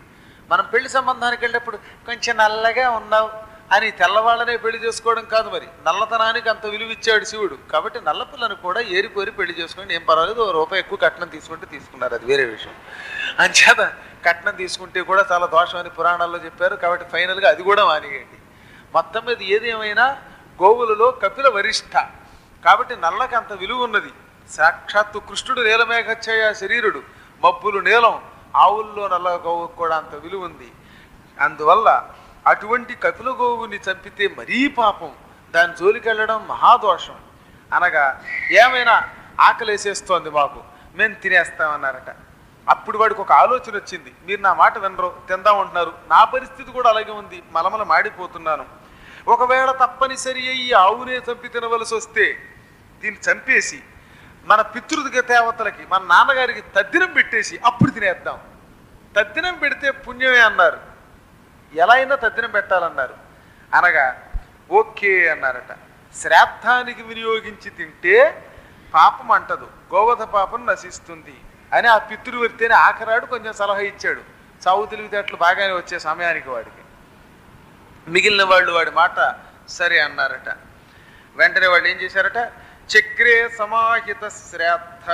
మనం పెళ్లి సంబంధానికి వెళ్ళినప్పుడు కొంచెం నల్లగా ఉన్నావు అని తెల్లవాళ్ళనే పెళ్లి చేసుకోవడం కాదు మరి నల్లతనానికి అంత విలువ ఇచ్చాడు శివుడు కాబట్టి నల్ల పిల్లను కూడా ఏరిపోరి పెళ్లి చేసుకోండి ఏం పర్వాలేదు ఓ రూపాయి ఎక్కువ కట్నం తీసుకుంటే తీసుకున్నారు అది వేరే విషయం అంచేత కట్నం తీసుకుంటే కూడా చాలా దోషం అని పురాణాల్లో చెప్పారు కాబట్టి ఫైనల్గా అది కూడా మానేయండి మొత్తం మీద ఏది ఏమైనా గోవులలో కపిల వరిష్ఠ కాబట్టి నల్లకి అంత విలువ ఉన్నది సాక్షాత్తు కృష్ణుడు నీలమేఘచ్చయ శరీరుడు మబ్బులు నీలం ఆవుల్లో నల్ల గోవుకు కూడా అంత విలువ ఉంది అందువల్ల అటువంటి కపిల గోవుని చంపితే మరీ పాపం దాని జోలికి వెళ్ళడం మహాదోషం అనగా ఏమైనా ఆకలేసేస్తోంది మాకు మేము తినేస్తామన్నారట అప్పుడు వాడికి ఒక ఆలోచన వచ్చింది మీరు నా మాట వినరు తిందామంటున్నారు నా పరిస్థితి కూడా అలాగే ఉంది మలమల మాడిపోతున్నాను ఒకవేళ తప్పనిసరి అయ్యి ఆవునే చంపి తినవలసి వస్తే దీన్ని చంపేసి మన పితృదిగ దేవతలకి మన నాన్నగారికి తద్దినం పెట్టేసి అప్పుడు తినేద్దాం తద్దినం పెడితే పుణ్యమే అన్నారు ఎలా అయినా తద్దినం పెట్టాలన్నారు అనగా ఓకే అన్నారట శ్రాద్ధానికి వినియోగించి తింటే పాపం అంటదు గోవధ పాపం నశిస్తుంది అని ఆ పితృవర్తిని ఆఖరాడు కొంచెం సలహా ఇచ్చాడు చావు తెలివితేటలు బాగానే వచ్చే సమయానికి వాడికి మిగిలిన వాళ్ళు వాడి మాట సరే అన్నారట వెంటనే వాళ్ళు ఏం చేశారట చక్రే సమాహిత శ్రాద్ధ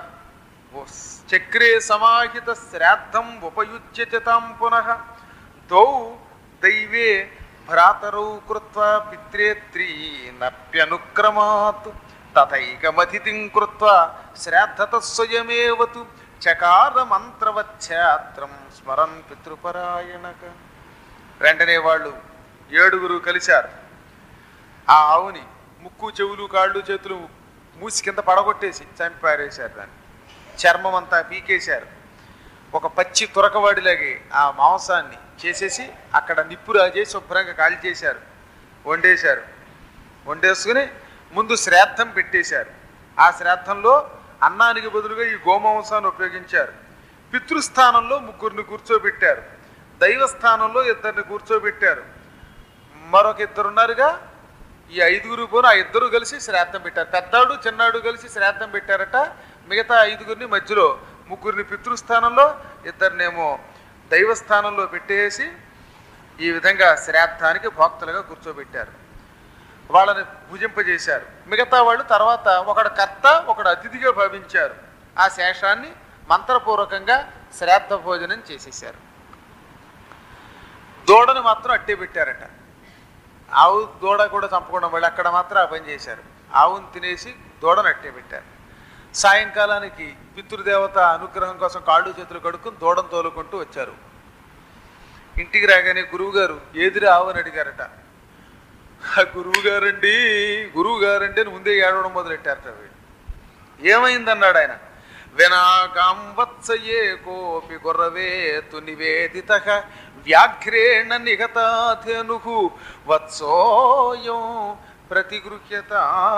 చక్రే సమాహిత శ్రాద్ధం ఉపయుజ్యత తాం పునః దౌ దైవే భ్రాతరౌ కృత్వా పిత్రేత్రీ నప్యనుక్రమాత్ తథైకమతిథిం కృత్వా శ్రాద్ధత స్వయమేవతు చకార మంత్రవచ్ఛాత్రం స్మరన్ పితృపరాయణక వెంటనే వాళ్ళు ఏడుగురు కలిశారు ఆ ఆవుని ముక్కు చెవులు కాళ్ళు చేతులు మూసి కింద పడగొట్టేసి చంపారేశారు దాన్ని చర్మం అంతా పీకేశారు ఒక పచ్చి తురకవాడిలాగే ఆ మాంసాన్ని చేసేసి అక్కడ నిప్పు రాజేసి శుభ్రంగా కాల్ చేశారు వండేశారు వండేసుకుని ముందు శ్రాద్ధం పెట్టేశారు ఆ శ్రాద్ధంలో అన్నానికి బదులుగా ఈ గోమాంసాన్ని ఉపయోగించారు పితృస్థానంలో ముగ్గురిని కూర్చోబెట్టారు దైవస్థానంలో ఇద్దరిని కూర్చోబెట్టారు మరొక ఇద్దరు ఉన్నారుగా ఈ ఐదుగురు పోను ఆ ఇద్దరు కలిసి శ్రాద్ధం పెట్టారు పెద్దాడు చిన్నాడు కలిసి శ్రాద్ధం పెట్టారట మిగతా ఐదుగురిని మధ్యలో ముగ్గురిని పితృస్థానంలో ఇద్దరినేమో దైవస్థానంలో పెట్టేసి ఈ విధంగా శ్రాద్ధానికి భోక్తలుగా కూర్చోబెట్టారు వాళ్ళని భుజింపజేశారు మిగతా వాళ్ళు తర్వాత ఒకడు కర్త ఒకడు అతిథిగా భావించారు ఆ శేషాన్ని మంత్రపూర్వకంగా శ్రాద్ధ భోజనం చేసేసారు దూడని మాత్రం అట్టే పెట్టారట ఆవు దూడ కూడా చంపకుండా వాళ్ళు అక్కడ మాత్రం ఆ పని చేశారు ఆవును తినేసి దూడను అట్టే పెట్టారు సాయంకాలానికి పితృదేవత అనుగ్రహం కోసం కాళ్ళు చేతులు కడుక్కుని దూడను తోలుకుంటూ వచ్చారు ఇంటికి రాగానే గురువుగారు ఏదిరా ఆవు అని అడిగారట "ఆ గురువు గారండి గురువు గారండి అని ముందే ఏడవడం మొదలెట్టారట వీడు ఏమైందన్నాడు ఆయన వినాగాం వత్సయే కోపి గుర్రవేతు నివేదిత వ్యాఘ్రేణ నిగతాధేను వత్సోయం ప్రతిగృహ్యత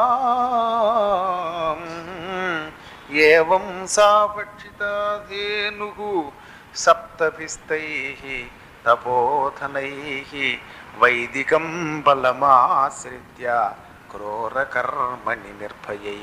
ఏం సా భక్షితాధేను సప్తభిస్తై తపోధనై వైదికం బలమాశ్రిత్య క్రూరకర్మణి నిర్భయై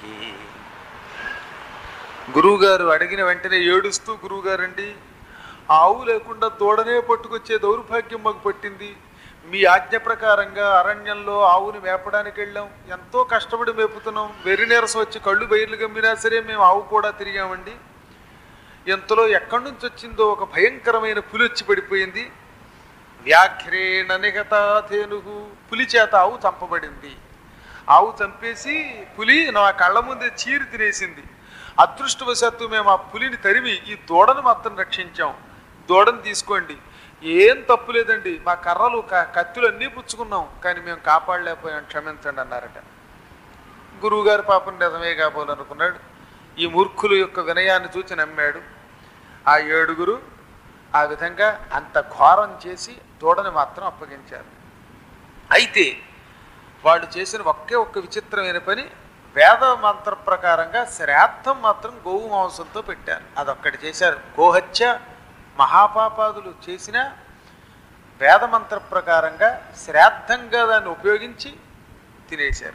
గురువుగారు అడిగిన వెంటనే ఏడుస్తూ గురువుగారండి ఆవు లేకుండా దూడనే పట్టుకొచ్చే దౌర్భాగ్యం మాకు పట్టింది మీ ఆజ్ఞ ప్రకారంగా అరణ్యంలో ఆవుని మేపడానికి వెళ్ళాం ఎంతో కష్టపడి మేపుతున్నాం వెర్రి నీరసం వచ్చి కళ్ళు బయర్లు గమ్మినా సరే మేము ఆవు కూడా తిరిగామండి ఎంతలో ఎక్కడి నుంచి వచ్చిందో ఒక భయంకరమైన పులి వచ్చి పడిపోయింది వ్యాఘ్రేణ నిగతాధేనుగు పులి చేత ఆవు చంపబడింది ఆవు చంపేసి పులి నా కళ్ళ ముందే చీరి తినేసింది అదృష్టవశాత్తు మేము ఆ పులిని తరిమి ఈ దూడను మాత్రం రక్షించాం దూడను తీసుకోండి ఏం తప్పు లేదండి మా కర్రలు క- కత్తులు అన్నీ పుచ్చుకున్నాం కానీ మేము కాపాడలేకపోయాం క్షమించండి అన్నారట గురువుగారు పాపం నిజమే కాబోలనుకున్నాడు ఈ మూర్ఖుల యొక్క వినయాన్ని చూసి నమ్మాడు ఆ ఏడుగురు ఆ విధంగా అంత ఘోరం చేసి దూడని మాత్రం అప్పగించారు అయితే వాళ్ళు చేసిన ఒకే ఒక్క విచిత్రమైన పని వేద మంత్ర ప్రకారంగా శ్రాద్ధం మాత్రం గోవు మాంసంతో పెట్టారు అదొక్కటి చేశారు గోహత్య మహాపాపాదులు చేసిన వేదమంత్ర ప్రకారంగా శ్రాద్ధంగా దాన్ని ఉపయోగించి తినేశారు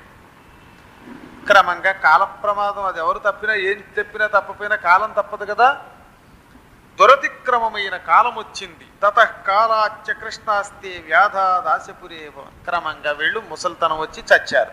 క్రమంగా కాల ప్రమాదం అది ఎవరు తప్పినా ఏం తప్పినా తప్పపోయినా కాలం తప్పదు కదా దురతిక్రమమైన కాలం వచ్చింది తతః కాలాచ్చ కృష్ణాస్తే వ్యాధ దాసపురే క్రమంగా వీళ్ళు ముసల్తనం వచ్చి చచ్చారు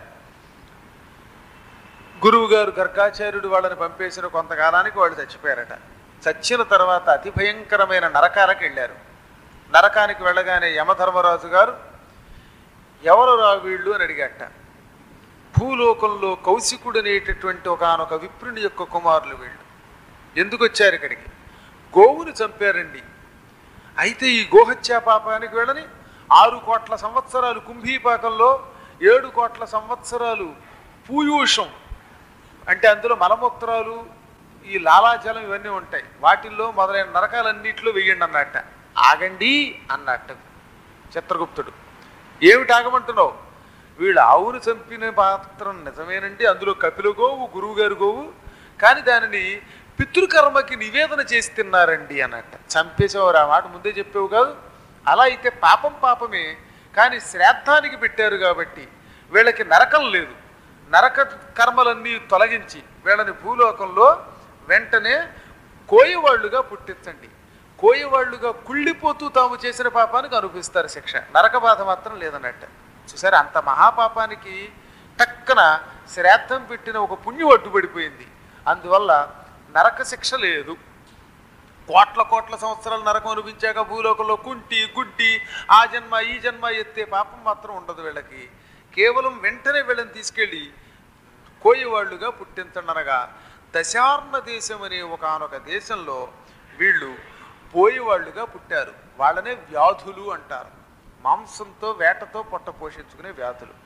గురువు గారు గర్గాచార్యుడు వాళ్ళని పంపేసిన కొంతకాలానికి వాళ్ళు చచ్చిపోయారట చచ్చిన తర్వాత అతి భయంకరమైన నరకాలకు వెళ్ళారు నరకానికి వెళ్ళగానే యమధర్మరాజు గారు ఎవరు రా వీళ్ళు అని అడిగట భూలోకంలో కౌశికుడు అనేటటువంటి ఒకనొక విప్రుని యొక్క కుమారులు వీళ్ళు ఎందుకు వచ్చారు ఇక్కడికి గోవుని చంపారండి అయితే ఈ గోహత్యా పాపానికి వెళ్ళని ఆరు కోట్ల సంవత్సరాలు కుంభీపాకంలో ఏడు కోట్ల సంవత్సరాలు పూయూషం అంటే అందులో మలమూత్రాలు ఈ లాలాజలం ఇవన్నీ ఉంటాయి వాటిల్లో మొదలైన నరకాలన్నింటిలో వెయ్యండి అన్నట్ట ఆగండి అన్నట్ట చిత్రగుప్తుడు ఏమిటి ఆగమంటున్నావు వీళ్ళు ఆవును చంపిన పాత్రం నిజమేనండి అందులో కపిల గోవు గురువు గారి గోవు కానీ దానిని పితృకర్మకి నివేదన చేసి తిన్నారండి అన్నట్ట చంపేసేవారు ఆ మాట ముందే చెప్పేవు కాదు అలా అయితే పాపం పాపమే కానీ శ్రాద్ధానికి పెట్టారు కాబట్టి వీళ్ళకి నరకం లేదు నరక కర్మలన్నీ తొలగించి వీళ్ళని భూలోకంలో వెంటనే కోయవాళ్లుగా పుట్టించండి కోయవాళ్లుగా కుళ్ళిపోతూ తాము చేసిన పాపానికి అనుభవిస్తారు శిక్ష నరక బాధ మాత్రం లేదన్నట్ట చూసారు అంత మహాపాపానికి టక్కన శ్రాద్ధం పెట్టిన ఒక పుణ్యం అడ్డుపడిపోయింది అందువల్ల నరక శిక్ష లేదు కోట్ల కోట్ల సంవత్సరాలు నరకం అనిపించాక భూలోకంలో కుంటి గుడ్డి ఆ జన్మ ఈ జన్మ ఎత్తే పాపం మాత్రం ఉండదు వీళ్ళకి కేవలం వెంటనే వీళ్ళని తీసుకెళ్ళి కోయవాళ్ళుగా పుట్టించండనగా దశార్ణ దేశం అనే ఒకనొక దేశంలో వీళ్ళు పోయేవాళ్ళుగా పుట్టారు వాళ్ళనే వ్యాధులు అంటారు మాంసంతో వేటతో పొట్ట పోషించుకునే వ్యాధులు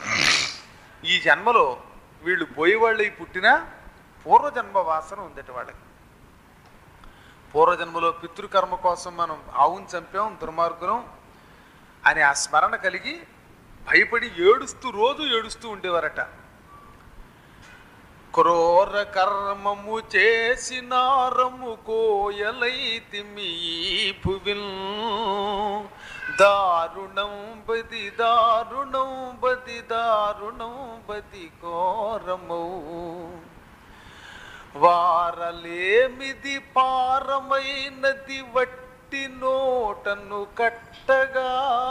ఈ జన్మలో వీళ్ళు పోయేవాళ్ళు పుట్టినా పూర్వజన్మ వాసన ఉందట వాళ్ళకి పూర్వజన్మలో పితృకర్మ కోసం మనం ఆవును చంపాం దుర్మార్గులం అని ఆ స్మరణ కలిగి భయపడి ఏడుస్తూ రోజు ఏడుస్తూ ఉండేవారట క్రోర కర్మము చేసినారము కోయలైతిమి ఈ భువిల్ దారుణం బది దారుణం బది దారుణం బది ఘోరమౌ వారలేమిది పారమైనది వట్టి నోటను కట్టగా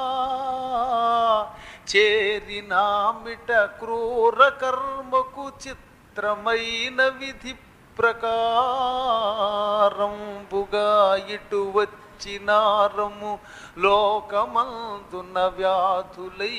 చేరినామిట క్రూర కర్మకు చిత్రమైన విధి ప్రకారంబుగా ఇటు వచ్చినారము లోకమందున వ్యాధులై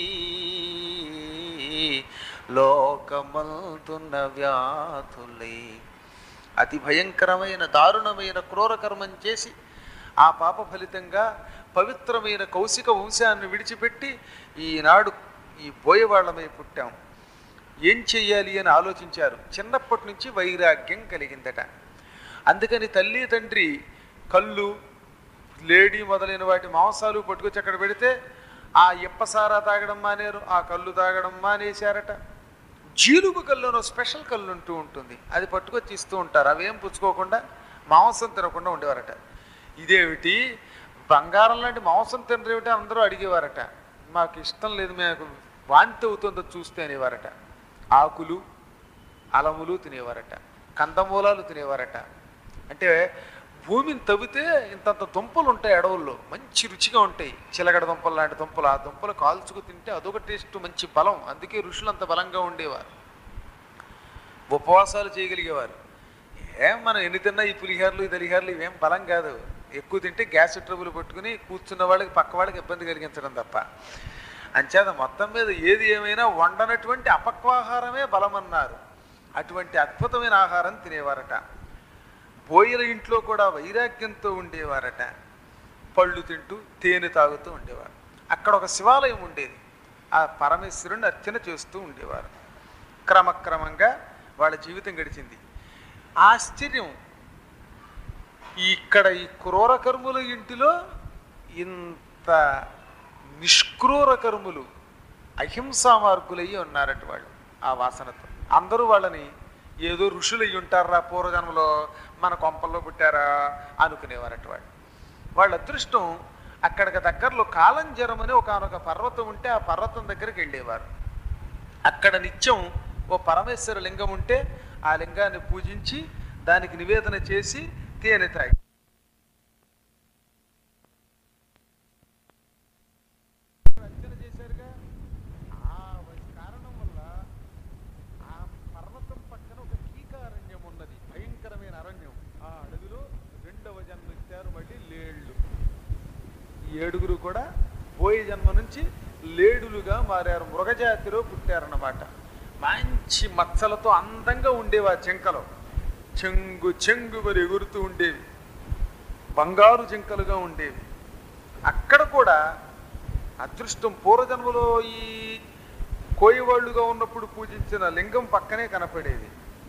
లోకమందున వ్యాధులై అతి భయంకరమైన దారుణమైన క్రూర కర్మం చేసి ఆ పాప ఫలితంగా పవిత్రమైన కౌశిక వంశాన్ని విడిచిపెట్టి ఈనాడు ఈ బోయవాళ్ళమై పుట్టాం ఏం చెయ్యాలి అని ఆలోచించారు చిన్నప్పటి నుంచి వైరాగ్యం కలిగిందట అందుకని తల్లి తండ్రి కళ్ళు లేడీ మొదలైన వాటి మాంసాలు పట్టుకొచ్చి అక్కడ పెడితే ఆ ఇప్పసారా తాగడం మానేరు ఆ కళ్ళు తాగడం మానేశారట జీలుగు కళ్ళు అని స్పెషల్ కళ్ళు ఉంటూ ఉంటుంది అది పట్టుకొచ్చి ఇస్తూ ఉంటారు అవేం పుచ్చుకోకుండా మాంసం తినకుండా ఉండేవారట ఇదేమిటి బంగారం లాంటి మాంసం తినరేమిటి అందరూ అడిగేవారట మాకు ఇష్టం లేదు మాకు వాంతి అవుతుందో చూస్తే అనేవారట ఆకులు అలములు తినేవారట కందమూలాలు తినేవారట అంటే భూమిని తవ్వితే ఇంతంత దుంపలు ఉంటాయి అడవుల్లో మంచి రుచిగా ఉంటాయి చిలగడ దుంపలు లాంటి దుంపలు ఆ దుంపలు కాల్చుకు తింటే అదొక టేస్ట్ మంచి బలం అందుకే ఋషులు అంత బలంగా ఉండేవారు ఉపవాసాలు చేయగలిగేవారు ఏం మనం ఎన్ని తిన్నా ఈ పులిహార్లు ఈ దలిహార్లు ఇవేం బలం కాదు ఎక్కువ తింటే గ్యాస్ ట్రబుల్ పట్టుకుని కూర్చున్న వాళ్ళకి పక్క వాళ్ళకి ఇబ్బంది కలిగించడం తప్ప అంచేత మొత్తం మీద ఏది ఏమైనా వండనటువంటి అపక్వాహారమే బలమన్నారు అటువంటి అద్భుతమైన ఆహారం తినేవారట బోయల ఇంట్లో కూడా వైరాగ్యంతో ఉండేవారట పళ్ళు తింటూ తేనె తాగుతూ ఉండేవారు అక్కడ ఒక శివాలయం ఉండేది ఆ పరమేశ్వరుని అర్చన చేస్తూ ఉండేవారు క్రమక్రమంగా వాళ్ళ జీవితం గడిచింది ఆశ్చర్యం ఇక్కడ ఈ క్రూర కర్ముల ఇంటిలో ఇంత నిష్క్రూర కర్ములు అహింసా మార్గులయ్యి ఉన్నారట వాళ్ళు ఆ వాసనతో అందరూ వాళ్ళని ఏదో ఋషులు అయ్యి ఉంటారా పూర్వజన్మలో మన కొంపల్లో పుట్టారా అనుకునేవారట వాళ్ళు వాళ్ళ అదృష్టం అక్కడికి దగ్గరలో కాలంజరం అని ఒకనొక పర్వతం ఉంటే ఆ పర్వతం దగ్గరికి వెళ్ళేవారు అక్కడ నిత్యం ఓ పరమేశ్వర లింగం ఉంటే ఆ లింగాన్ని పూజించి దానికి నివేదన చేసి తేనె తాగి ఏడుగురు కూడా పోయే జన్మ నుంచి లేడులుగా మారారు మృగజాతిలో పుట్టారన్నమాట మంచి మచ్చలతో అందంగా ఉండేవి ఆ జింకలు చెంగు చెంగు మరి ఎగురుతూ ఉండేవి బంగారు జింకలుగా ఉండేవి అక్కడ కూడా అదృష్టం పూర్వజన్మలో ఈ కోయవాళ్ళుగా ఉన్నప్పుడు పూజించిన లింగం పక్కనే కనపడేది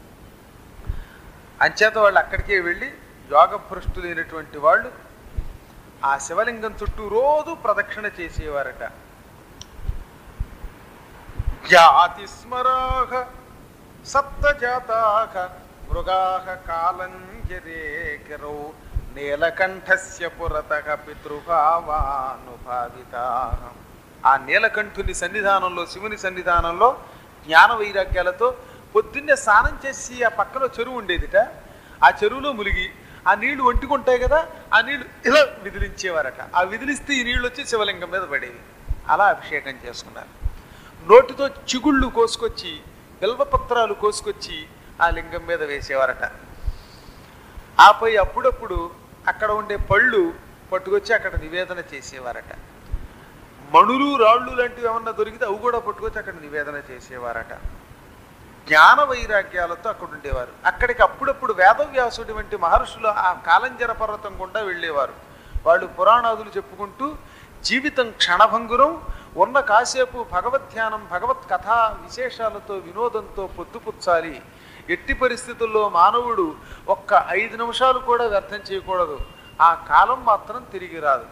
అంచేత వాళ్ళు అక్కడికే వెళ్ళి యోగభ్రష్టులైనటువంటి వాళ్ళు ఆ శివలింగం చుట్టూ రోజు ప్రదక్షిణ చేసేవారట జాతిస్మరాహ సప్తజాతాహ మృగాహ కాలంజరేకరౌ నీలకంఠస్య పురతః పితృభావానుభావితా ఆ నీలకంఠుని సన్నిధానంలో శివుని సన్నిధానంలో జ్ఞాన వైరాగ్యాలతో పొద్దున్నే స్నానం చేసి ఆ పక్కన చెరువు ఉండేదిట ఆ చెరువులో మునిగి ఆ నీళ్లు ఒంటికుంటాయి కదా ఆ నీళ్లు ఇలా విదిలించేవారట ఆ విదిలిస్తే ఈ నీళ్లు వచ్చి శివలింగం మీద పడేవి అలా అభిషేకం చేసుకున్నారు నోటితో చిగుళ్ళు కోసుకొచ్చి బిల్వపత్రాలు కోసుకొచ్చి ఆ లింగం మీద వేసేవారట ఆపై అప్పుడప్పుడు అక్కడ ఉండే పళ్ళు పట్టుకొచ్చి అక్కడ నివేదన చేసేవారట మణులు రాళ్ళు లాంటివి ఏమన్నా దొరికితే అవి కూడా పట్టుకొచ్చి అక్కడ నివేదన చేసేవారట జ్ఞాన వైరాగ్యాలతో అక్కడ ఉండేవారు అక్కడికి అప్పుడప్పుడు వేదవ్యాసుడి వంటి మహర్షులు ఆ కాలంజర పర్వతం గుండా వెళ్ళేవారు వాళ్ళు పురాణాదులు చెప్పుకుంటూ జీవితం క్షణభంగురం ఉన్న కాసేపు భగవద్ ధ్యానం భగవత్ కథా విశేషాలతో వినోదంతో పొద్దుపుచ్చాలి ఎట్టి పరిస్థితుల్లో మానవుడు ఒక్క ఐదు నిమిషాలు కూడా వ్యర్థం చేయకూడదు ఆ కాలం మాత్రం తిరిగి రాదు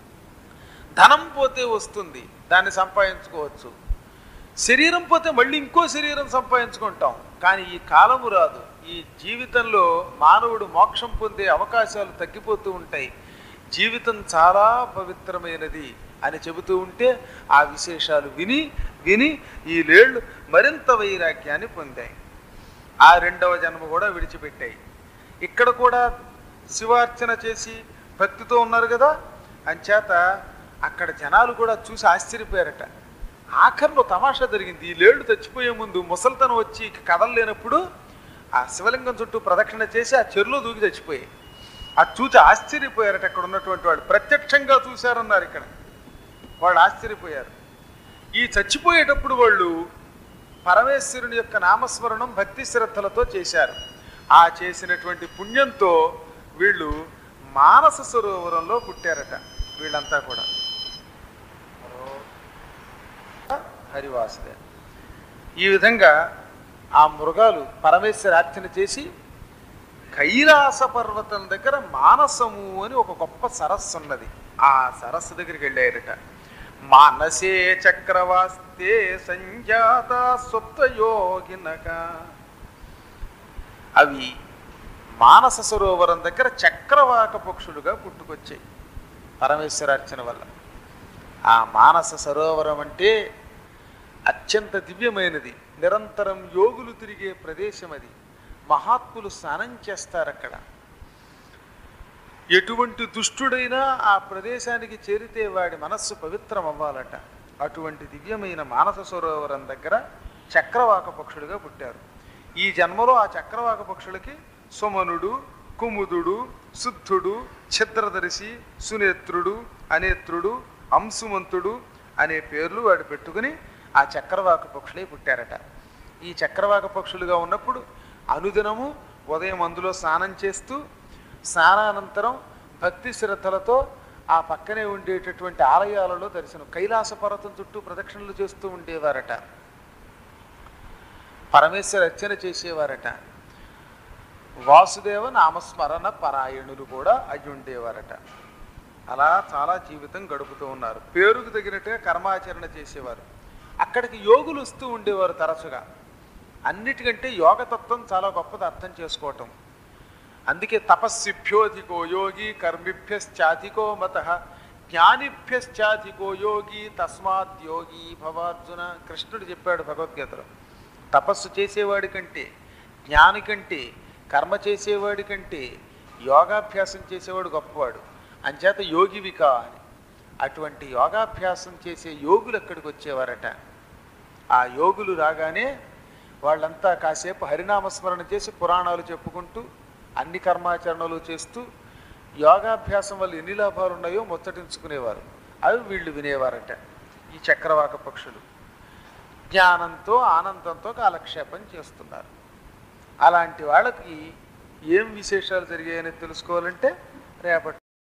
ధనం పోతే వస్తుంది దాన్ని సంపాదించుకోవచ్చు శరీరం పోతే మళ్ళీ ఇంకో శరీరం సంపాదించుకుంటాం కానీ ఈ కాలము రాదు ఈ జీవితంలో మానవుడు మోక్షం పొందే అవకాశాలు తగ్గిపోతూ ఉంటాయి జీవితం చాలా పవిత్రమైనది అని చెబుతూ ఉంటే ఆ విశేషాలు విని విని ఈ లేళ్ళు మరింత వైరాగ్యాన్ని పొందాయి ఆ రెండవ జన్మ కూడా విడిచిపెట్టాయి ఇక్కడ కూడా శివార్చన చేసి భక్తితో ఉన్నారు కదా అంచేత అక్కడ జనాలు కూడా చూసి ఆశ్చర్యపోయారట ఆఖరిలో తమాషా జరిగింది ఈ లేళ్ళు చచ్చిపోయే ముందు ముసలితనం వచ్చి ఇక కదలలేనప్పుడు ఆ శివలింగం చుట్టూ ప్రదక్షిణ చేసి ఆ చెరులో దూకి చచ్చిపోయాయి అది చూసి ఆశ్చర్యపోయారట అక్కడ ఉన్నటువంటి వాళ్ళు ప్రత్యక్షంగా చూశారన్నారు ఇక్కడ వాళ్ళు ఆశ్చర్యపోయారు ఈ చచ్చిపోయేటప్పుడు వాళ్ళు పరమేశ్వరుని యొక్క నామస్మరణం భక్తి శ్రద్ధలతో చేశారు ఆ చేసినటువంటి పుణ్యంతో వీళ్ళు మానస సరోవరంలో పుట్టారట వీళ్ళంతా కూడా హరివాసుదే ఈ విధంగా ఆ మృగాలు పరమేశ్వర అర్చన చేసి కైలాస పర్వతం దగ్గర మానసము అని ఒక గొప్ప సరస్సు ఉన్నది ఆ సరస్సు దగ్గరికి వెళ్ళారట మానసే చక్రవాస్తే సంజాత సుప్తయోగినక అవి మానస సరోవరం దగ్గర చక్రవాక పక్షులుగా పుట్టుకొచ్చాయి పరమేశ్వరార్చన వల్ల ఆ మానస సరోవరం అంటే అత్యంత దివ్యమైనది నిరంతరం యోగులు తిరిగే ప్రదేశం అది మహాత్ములు స్నానం చేస్తారు అక్కడ ఎటువంటి దుష్టుడైనా ఆ ప్రదేశానికి చేరితే వాడి మనస్సు పవిత్రం అవ్వాలట అటువంటి దివ్యమైన మానస సరోవరం దగ్గర చక్రవాక పక్షులుగా పుట్టారు ఈ జన్మలో ఆ చక్రవాక పక్షులకి సుమనుడు కుముదుడు శుద్ధుడు ఛిద్రదర్శి సునేత్రుడు అనేత్రుడు అంశుమంతుడు అనే పేర్లు వాడు పెట్టుకుని ఆ చక్రవాక పక్షులే పుట్టారట ఈ చక్రవాక పక్షులుగా ఉన్నప్పుడు అనుదినము ఉదయం అందులో స్నానం చేస్తూ స్నానానంతరం భక్తి శ్రద్ధలతో ఆ పక్కనే ఉండేటటువంటి ఆలయాలలో దర్శనం కైలాస పర్వతం చుట్టూ ప్రదక్షిణలు చేస్తూ ఉండేవారట పరమేశ్వర అర్చన చేసేవారట వాసుదేవ నామస్మరణ పరాయణులు కూడా అయి ఉండేవారట అలా చాలా జీవితం గడుపుతూ ఉన్నారు పేరుకు తగినట్టుగా కర్మాచరణ చేసేవారు అక్కడికి యోగులు వస్తూ ఉండేవారు తరచుగా అన్నిటికంటే యోగతత్వం చాలా గొప్పది అర్థం చేసుకోవటం అందుకే తపస్సిభ్యోధికో యోగి కర్మిభ్యశ్చాధికో మత జ్ఞానిభ్యశ్చాధికో యోగి తస్మాత్ యోగి భవార్జున కృష్ణుడు చెప్పాడు భగవద్గీతలో తపస్సు చేసేవాడి కంటే జ్ఞాని కంటే కర్మ చేసేవాడి కంటే యోగాభ్యాసం చేసేవాడు గొప్పవాడు అంచేత యోగివిక అని అటువంటి యోగాభ్యాసం చేసే యోగులు అక్కడికి వచ్చేవారట ఆ యోగులు రాగానే వాళ్ళంతా కాసేపు హరినామస్మరణ చేసి పురాణాలు చెప్పుకుంటూ అన్ని కర్మాచరణలు చేస్తూ యోగాభ్యాసం వల్ల ఎన్ని లాభాలు ఉన్నాయో ముచ్చటించుకునేవారు అవి వీళ్ళు వినేవారట ఈ చక్రవాక పక్షులు జ్ఞానంతో ఆనందంతో కాలక్షేపం చేస్తున్నారు అలాంటి వాళ్ళకి ఏం విశేషాలు జరిగాయని తెలుసుకోవాలంటే రేపటి